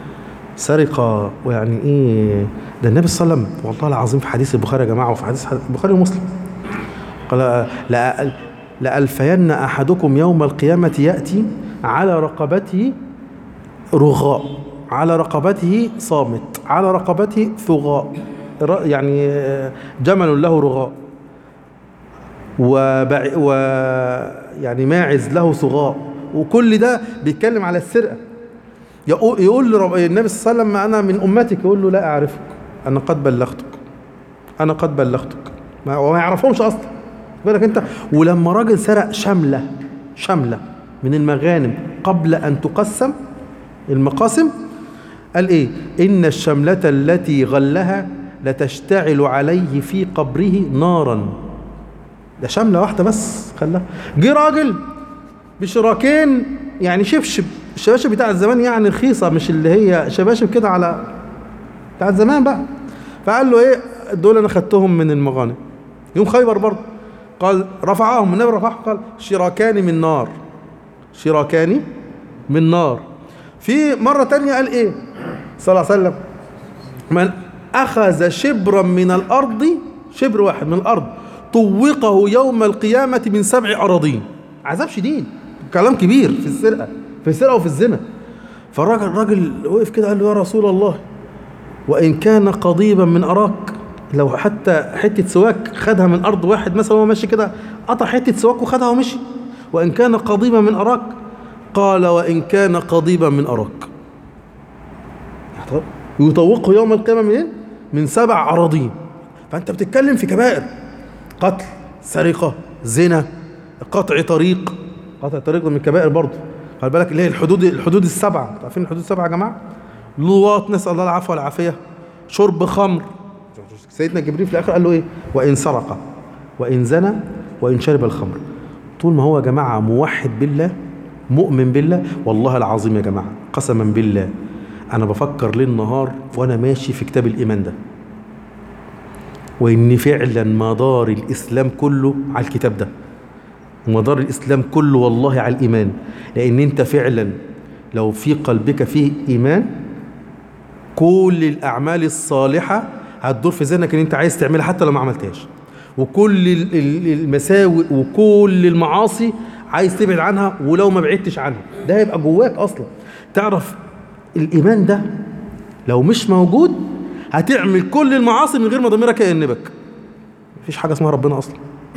سرقه ويعني ايه ده النبي صلى الله عليه وسلم والله العظيم في حديث البخاري يا جماعه وفي حديث البخاري ومسلم قال آه، لا لألفين أحدكم يوم القيامة يأتي على رقبته رغاء على رقبته صامت على رقبته ثغاء ر- يعني آه، جمل له رغاء وبع... و يعني ماعز له صغاء وكل ده بيتكلم على السرقة يقول, يقول لرب... النبي صلى الله عليه وسلم أنا من أمتك يقول له لا أعرفك أنا قد بلغتك أنا قد بلغتك ما وما يعرفهمش أصلا بالك أنت ولما راجل سرق شملة شملة من المغانم قبل أن تقسم المقاسم قال إيه إن الشملة التي غلها لتشتعل عليه في قبره نارا ده شاملة واحدة بس خلاها جه راجل بشراكين يعني شبشب الشباشب بتاع زمان يعني رخيصة مش اللي هي شباشب كده على بتاعت زمان بقى فقال له ايه دول انا خدتهم من المغانم يوم خيبر برضه قال رفعهم النبي رفعهم قال شراكان من نار شراكان من نار في مرة تانية قال ايه صلى الله عليه وسلم من أخذ شبرا من الأرض شبر واحد من الأرض طوقه يوم القيامة من سبع أراضين عذاب شديد كلام كبير في السرقة في السرقة وفي الزنا فالراجل الراجل وقف كده قال له يا رسول الله وإن كان قضيبا من أراك لو حتى حتة سواك خدها من أرض واحد مثلا هو ماشي كده قطع حتة سواك وخدها ومشي وإن كان قضيبا من أراك قال وإن كان قضيبا من أراك يطوقه يوم القيامة منين؟ من سبع أراضين فأنت بتتكلم في كبائر قتل سرقة زنا قطع طريق قطع طريق ده من الكبائر برضه خلي بالك اللي هي الحدود الحدود السبعة عارفين الحدود السبعة يا جماعة؟ لواط نسأل الله العفو والعافية شرب خمر سيدنا جبريل في الآخر قال له إيه؟ وإن سرق وإن زنى وإن شرب الخمر طول ما هو يا جماعة موحد بالله مؤمن بالله والله العظيم يا جماعة قسما بالله أنا بفكر ليل نهار وأنا ماشي في كتاب الإيمان ده وإن فعلا مدار الإسلام كله على الكتاب ده ومدار الإسلام كله والله على الإيمان لأن أنت فعلا لو في قلبك فيه إيمان كل الأعمال الصالحة هتدور في ذهنك إن أنت عايز تعملها حتى لو ما عملتهاش وكل ال- ال- المساوئ وكل المعاصي عايز تبعد عنها ولو ما بعدتش عنها ده هيبقى جواك أصلا تعرف الإيمان ده لو مش موجود هتعمل كل المعاصي من غير ما ضميرك يأنبك مفيش حاجة اسمها ربنا أصلا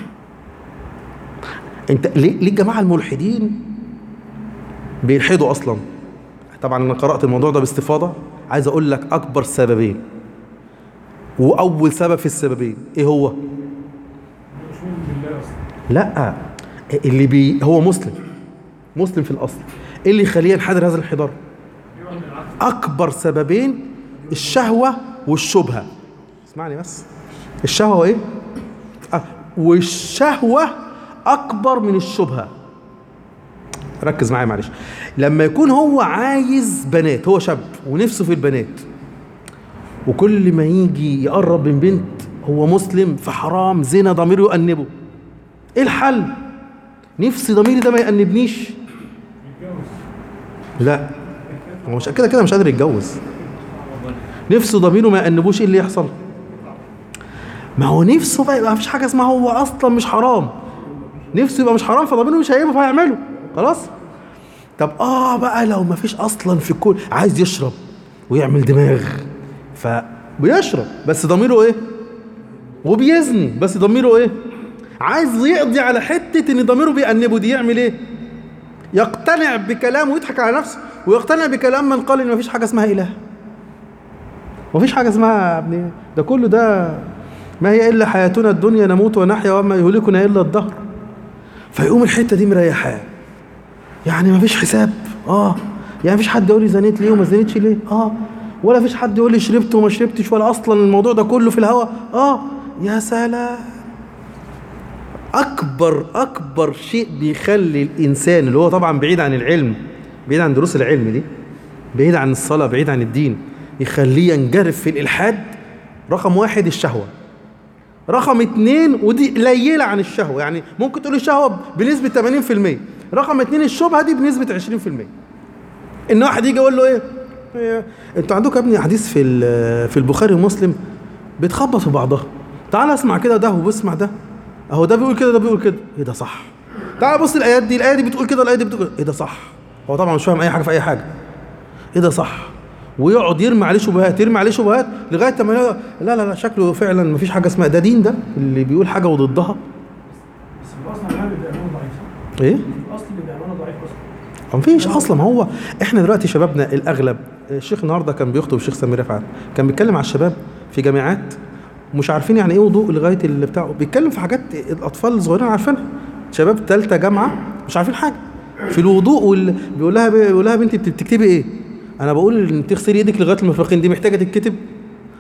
انت ليه ليه الجماعة الملحدين بيلحدوا أصلا طبعا أنا قرأت الموضوع ده باستفاضة عايز أقول لك أكبر سببين وأول سبب في السببين إيه هو؟ مش مؤمن بالله اصلا لا اللي بي هو مسلم مسلم في الأصل إيه اللي يخليه ينحدر هذا الانحدار؟ أكبر سببين الشهوة والشبهة اسمعني بس الشهوة وإيه؟ أه والشهوة أكبر من الشبهة ركز معايا معلش لما يكون هو عايز بنات هو شاب ونفسه في البنات وكل ما يجي يقرب من بنت هو مسلم فحرام زنا ضميره يؤنبه ايه الحل نفسي ضميري ده ما يأنبنيش لا هو مش كده كده مش قادر يتجوز نفسه ضميره ما يأنبوش ايه اللي يحصل ما هو نفسه بقى يبقى مفيش حاجه اسمها هو اصلا مش حرام نفسه يبقى مش حرام فضميره مش هيبقى فهيعمله خلاص طب اه بقى لو مفيش اصلا في كل عايز يشرب ويعمل دماغ فبيشرب بس ضميره ايه وبيزني بس ضميره ايه عايز يقضي على حته ان ضميره بيأنبه دي يعمل ايه يقتنع بكلام ويضحك على نفسه ويقتنع بكلام من قال ان مفيش حاجه اسمها اله مفيش حاجه اسمها يا ابني ده كله ده ما هي الا حياتنا الدنيا نموت ونحيا وما يهلكنا الا الدهر فيقوم الحته دي مريحاه يعني مفيش حساب اه يعني مفيش حد يقول لي زنيت ليه وما زنيتش ليه اه ولا فيش حد يقول لي شربت وما شربتش ولا اصلا الموضوع ده كله في الهوا اه يا سلام اكبر اكبر شيء بيخلي الانسان اللي هو طبعا بعيد عن العلم بعيد عن دروس العلم دي بعيد عن الصلاه بعيد عن الدين يخليه ينجرف في الالحاد رقم واحد الشهوه رقم اتنين ودي قليله عن الشهوه يعني ممكن تقول الشهوه بنسبه 80% رقم اتنين الشبهه دي بنسبه 20% ان واحد يجي يقول له ايه, إيه انتوا عندكم يا ابني حديث في ال- في البخاري ومسلم بتخبط في بعضها تعال اسمع كده ده وبسمع ده اهو ده بيقول كده ده بيقول كده ايه ده صح تعال بص الايات دي الايه دي بتقول كده الايه دي بتقول ايه ده صح هو طبعا مش فاهم اي حاجه في اي حاجه ايه ده صح ويقعد يرمي عليه شبهات يرمي عليه شبهات لغايه ما يلاقي- لا لا لا شكله فعلا مفيش حاجه اسمها ده دين ده اللي بيقول حاجه وضدها بس في الاصل العام بيبقى ايمانه ضعيف صح؟ ايه في الاصل بيبقى ايمانه ضعيف اصلا مفيش اصلا ما هو احنا دلوقتي شبابنا الاغلب الشيخ النهارده كان بيخطب الشيخ سمير رفعت كان بيتكلم على الشباب في جامعات مش عارفين يعني ايه وضوء لغايه اللي بتاعه بيتكلم في حاجات الاطفال الصغيرين عارفينها شباب ثالثه جامعه مش عارفين حاجه في الوضوء وال... بيقول لها بيقول لها بنتي بت- بتكتبي ايه انا بقول ان تغسلي ايدك لغايه المرفقين دي محتاجه تتكتب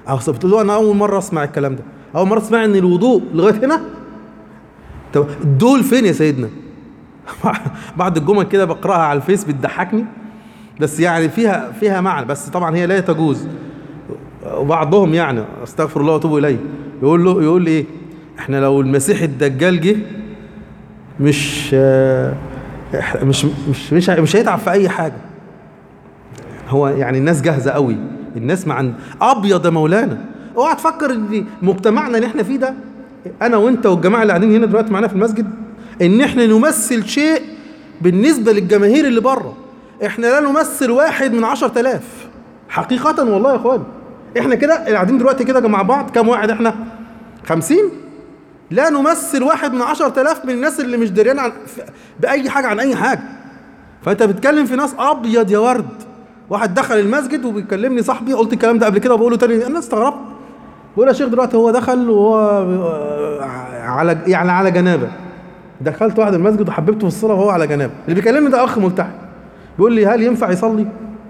أصل بتقول له انا اول مره اسمع الكلام ده اول مره اسمع ان الوضوء لغايه هنا طب دول فين يا سيدنا بعد الجمل كده بقراها على الفيس بتضحكني بس يعني فيها فيها معنى بس طبعا هي لا تجوز وبعضهم يعني استغفر الله واتوب اليه يقول له يقول ايه احنا لو المسيح الدجال جه مش آه، إح- مش مش مش مش هيتعب في اي حاجه هو يعني الناس جاهزه قوي الناس مع ابيض يا مولانا اوعى تفكر ان مجتمعنا اللي احنا فيه ده انا وانت والجماعه اللي قاعدين هنا دلوقتي معانا في المسجد ان احنا نمثل شيء بالنسبه للجماهير اللي بره احنا لا نمثل واحد من عشرة آلاف حقيقة والله يا اخوان احنا كده اللي قاعدين دلوقتي كده مع بعض كام واحد احنا خمسين لا نمثل واحد من عشرة آلاف من الناس اللي مش دريان عن بأي حاجة عن أي حاجة فأنت بتتكلم في ناس أبيض يا ورد واحد دخل المسجد وبيكلمني صاحبي قلت الكلام ده قبل كده وبقوله تاني انا استغربت بقول يا شيخ دلوقتي هو دخل وهو على يعني على جنابه دخلت واحد المسجد وحببته في الصلاه وهو على جنابه اللي بيكلمني ده اخ ملتحي بيقول لي هل ينفع يصلي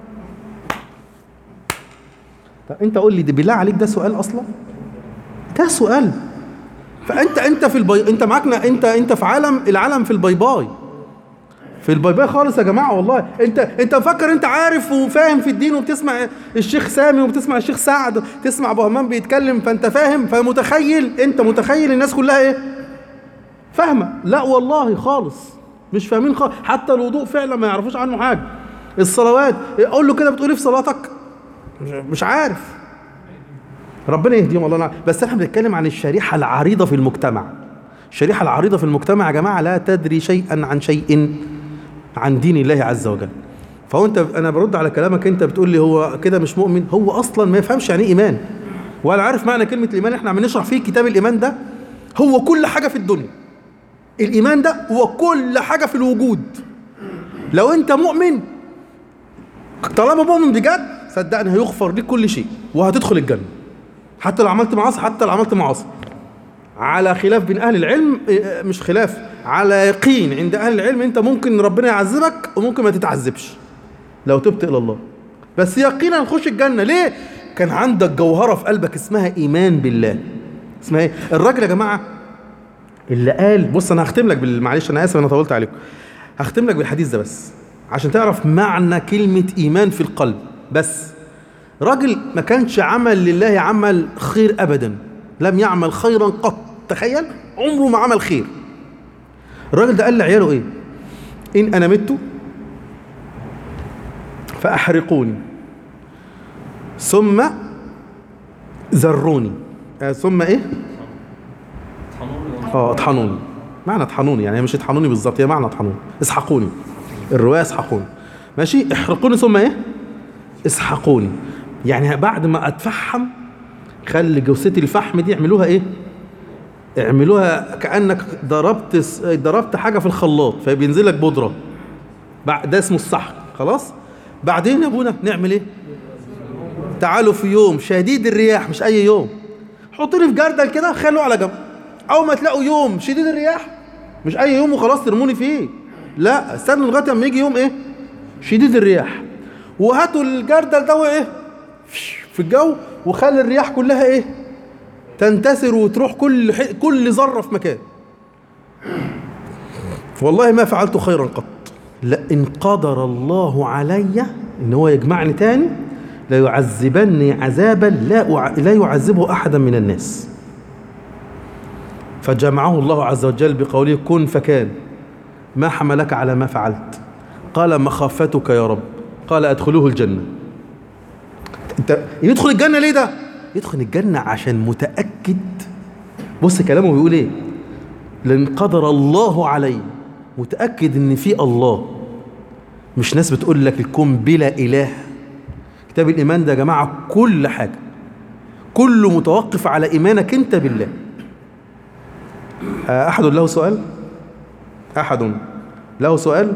طب انت قول لي ده بالله عليك ده سؤال اصلا ده سؤال فانت انت في البي... انت معاكنا انت انت في عالم العالم في الباي باي في الباي باي خالص يا جماعه والله انت انت مفكر انت عارف وفاهم في الدين وبتسمع الشيخ سامي وبتسمع الشيخ سعد تسمع ابو همام بيتكلم فانت فاهم فمتخيل انت متخيل الناس كلها ايه فاهمه لا والله خالص مش فاهمين خالص حتى الوضوء فعلا ما يعرفوش عنه حاجه الصلوات قول له كده بتقول ايه في صلاتك مش- مش عارف ربنا يهديهم الله نعم. بس احنا بنتكلم عن الشريحه العريضه في المجتمع الشريحه العريضه في المجتمع يا جماعه لا تدري شيئا عن شيء عن دين الله عز وجل فهو انت انا برد على كلامك انت بتقول لي هو كده مش مؤمن هو اصلا ما يفهمش يعني ايه ايمان ولا عارف معنى كلمه الايمان احنا عم نشرح فيه كتاب الايمان ده هو كل حاجه في الدنيا الايمان ده هو كل حاجه في الوجود لو انت مؤمن طالما مؤمن بجد صدقني هيغفر لك كل شيء وهتدخل الجنه حتى لو عملت معاصي حتى لو عملت معاصي على خلاف بين اهل العلم إيه، مش خلاف على يقين عند اهل العلم انت ممكن ربنا يعذبك وممكن ما تتعذبش لو تبت الى الله بس يقينا نخش الجنه ليه كان عندك جوهره في قلبك اسمها ايمان بالله اسمها ايه الراجل يا جماعه اللي قال بص انا هختم لك بال- معلش انا اسف انا طولت عليكم هختم لك بالحديث ده بس عشان تعرف معنى كلمه ايمان في القلب بس راجل ما كانش عمل لله عمل خير ابدا لم يعمل خيرا قط تخيل عمره ما عمل خير الراجل ده قال لعياله ايه ان انا مت فاحرقوني ثم ذروني آه ثم ايه اه اطحنوني معنى اطحنوني يعني هي مش اطحنوني بالظبط هي معنى اطحنوني اسحقوني الروايه اسحقوني ماشي احرقوني ثم ايه اسحقوني يعني بعد ما اتفحم خلي جثتي الفحم دي اعملوها ايه اعملوها كانك ضربت س- ضربت حاجه في الخلاط فبينزل لك بودره بعد ده اسمه السحق خلاص بعدين يا ابونا نعمل ايه تعالوا في يوم شديد الرياح مش اي يوم حطوني في جردل كده خلوه على جنب اول ما تلاقوا يوم شديد الرياح مش اي يوم وخلاص ترموني فيه لا استنوا لغايه اما يجي يوم ايه شديد الرياح وهاتوا الجردل ده ايه في الجو وخلي الرياح كلها ايه تنتثر وتروح كل ح... كل ذره في مكان والله ما فعلت خيرا قط لئن قدر الله علي ان هو يجمعني تاني ليعذبني عذابا لا أع... لا يعذبه احدا من الناس فجمعه الله عز وجل بقوله كن فكان ما حملك على ما فعلت قال مخافتك يا رب قال ادخلوه الجنه انت يدخل الجنه ليه ده يدخل الجنه عشان متاكد بص كلامه بيقول ايه لان قدر الله علي متاكد ان في الله مش ناس بتقول لك الكون بلا اله كتاب الايمان ده يا جماعه كل حاجه كله متوقف على ايمانك انت بالله آه، احد له سؤال احد له سؤال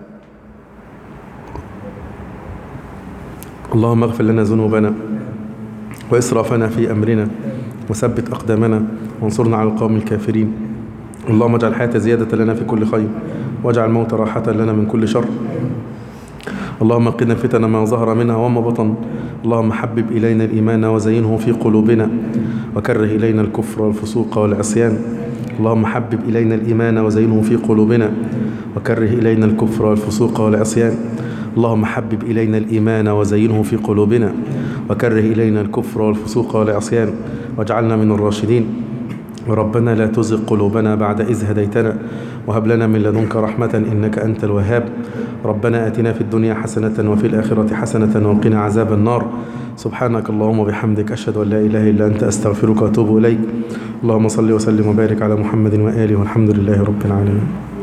اللهم اغفر لنا ذنوبنا وإسرافنا في أمرنا وثبت أقدامنا وانصرنا على القوم الكافرين اللهم اجعل الحياة زيادة لنا في كل خير واجعل الموت راحة لنا من كل شر اللهم قنا فتن ما ظهر منها وما بطن اللهم حبب إلينا الإيمان وزينه في قلوبنا وكره إلينا الكفر والفسوق والعصيان اللهم حبب إلينا الإيمان وزينه في قلوبنا وكره إلينا الكفر والفسوق والعصيان اللهم حبب إلينا الإيمان وزينه في قلوبنا وكره إلينا الكفر والفسوق والعصيان واجعلنا من الراشدين ربنا لا تزغ قلوبنا بعد إذ هديتنا وهب لنا من لدنك رحمة إنك أنت الوهاب ربنا آتنا في الدنيا حسنة وفي الآخرة حسنة وقنا عذاب النار سبحانك اللهم وبحمدك أشهد أن لا إله إلا أنت أستغفرك وأتوب إليك اللهم صل وسلم وبارك على محمد وآله والحمد لله رب العالمين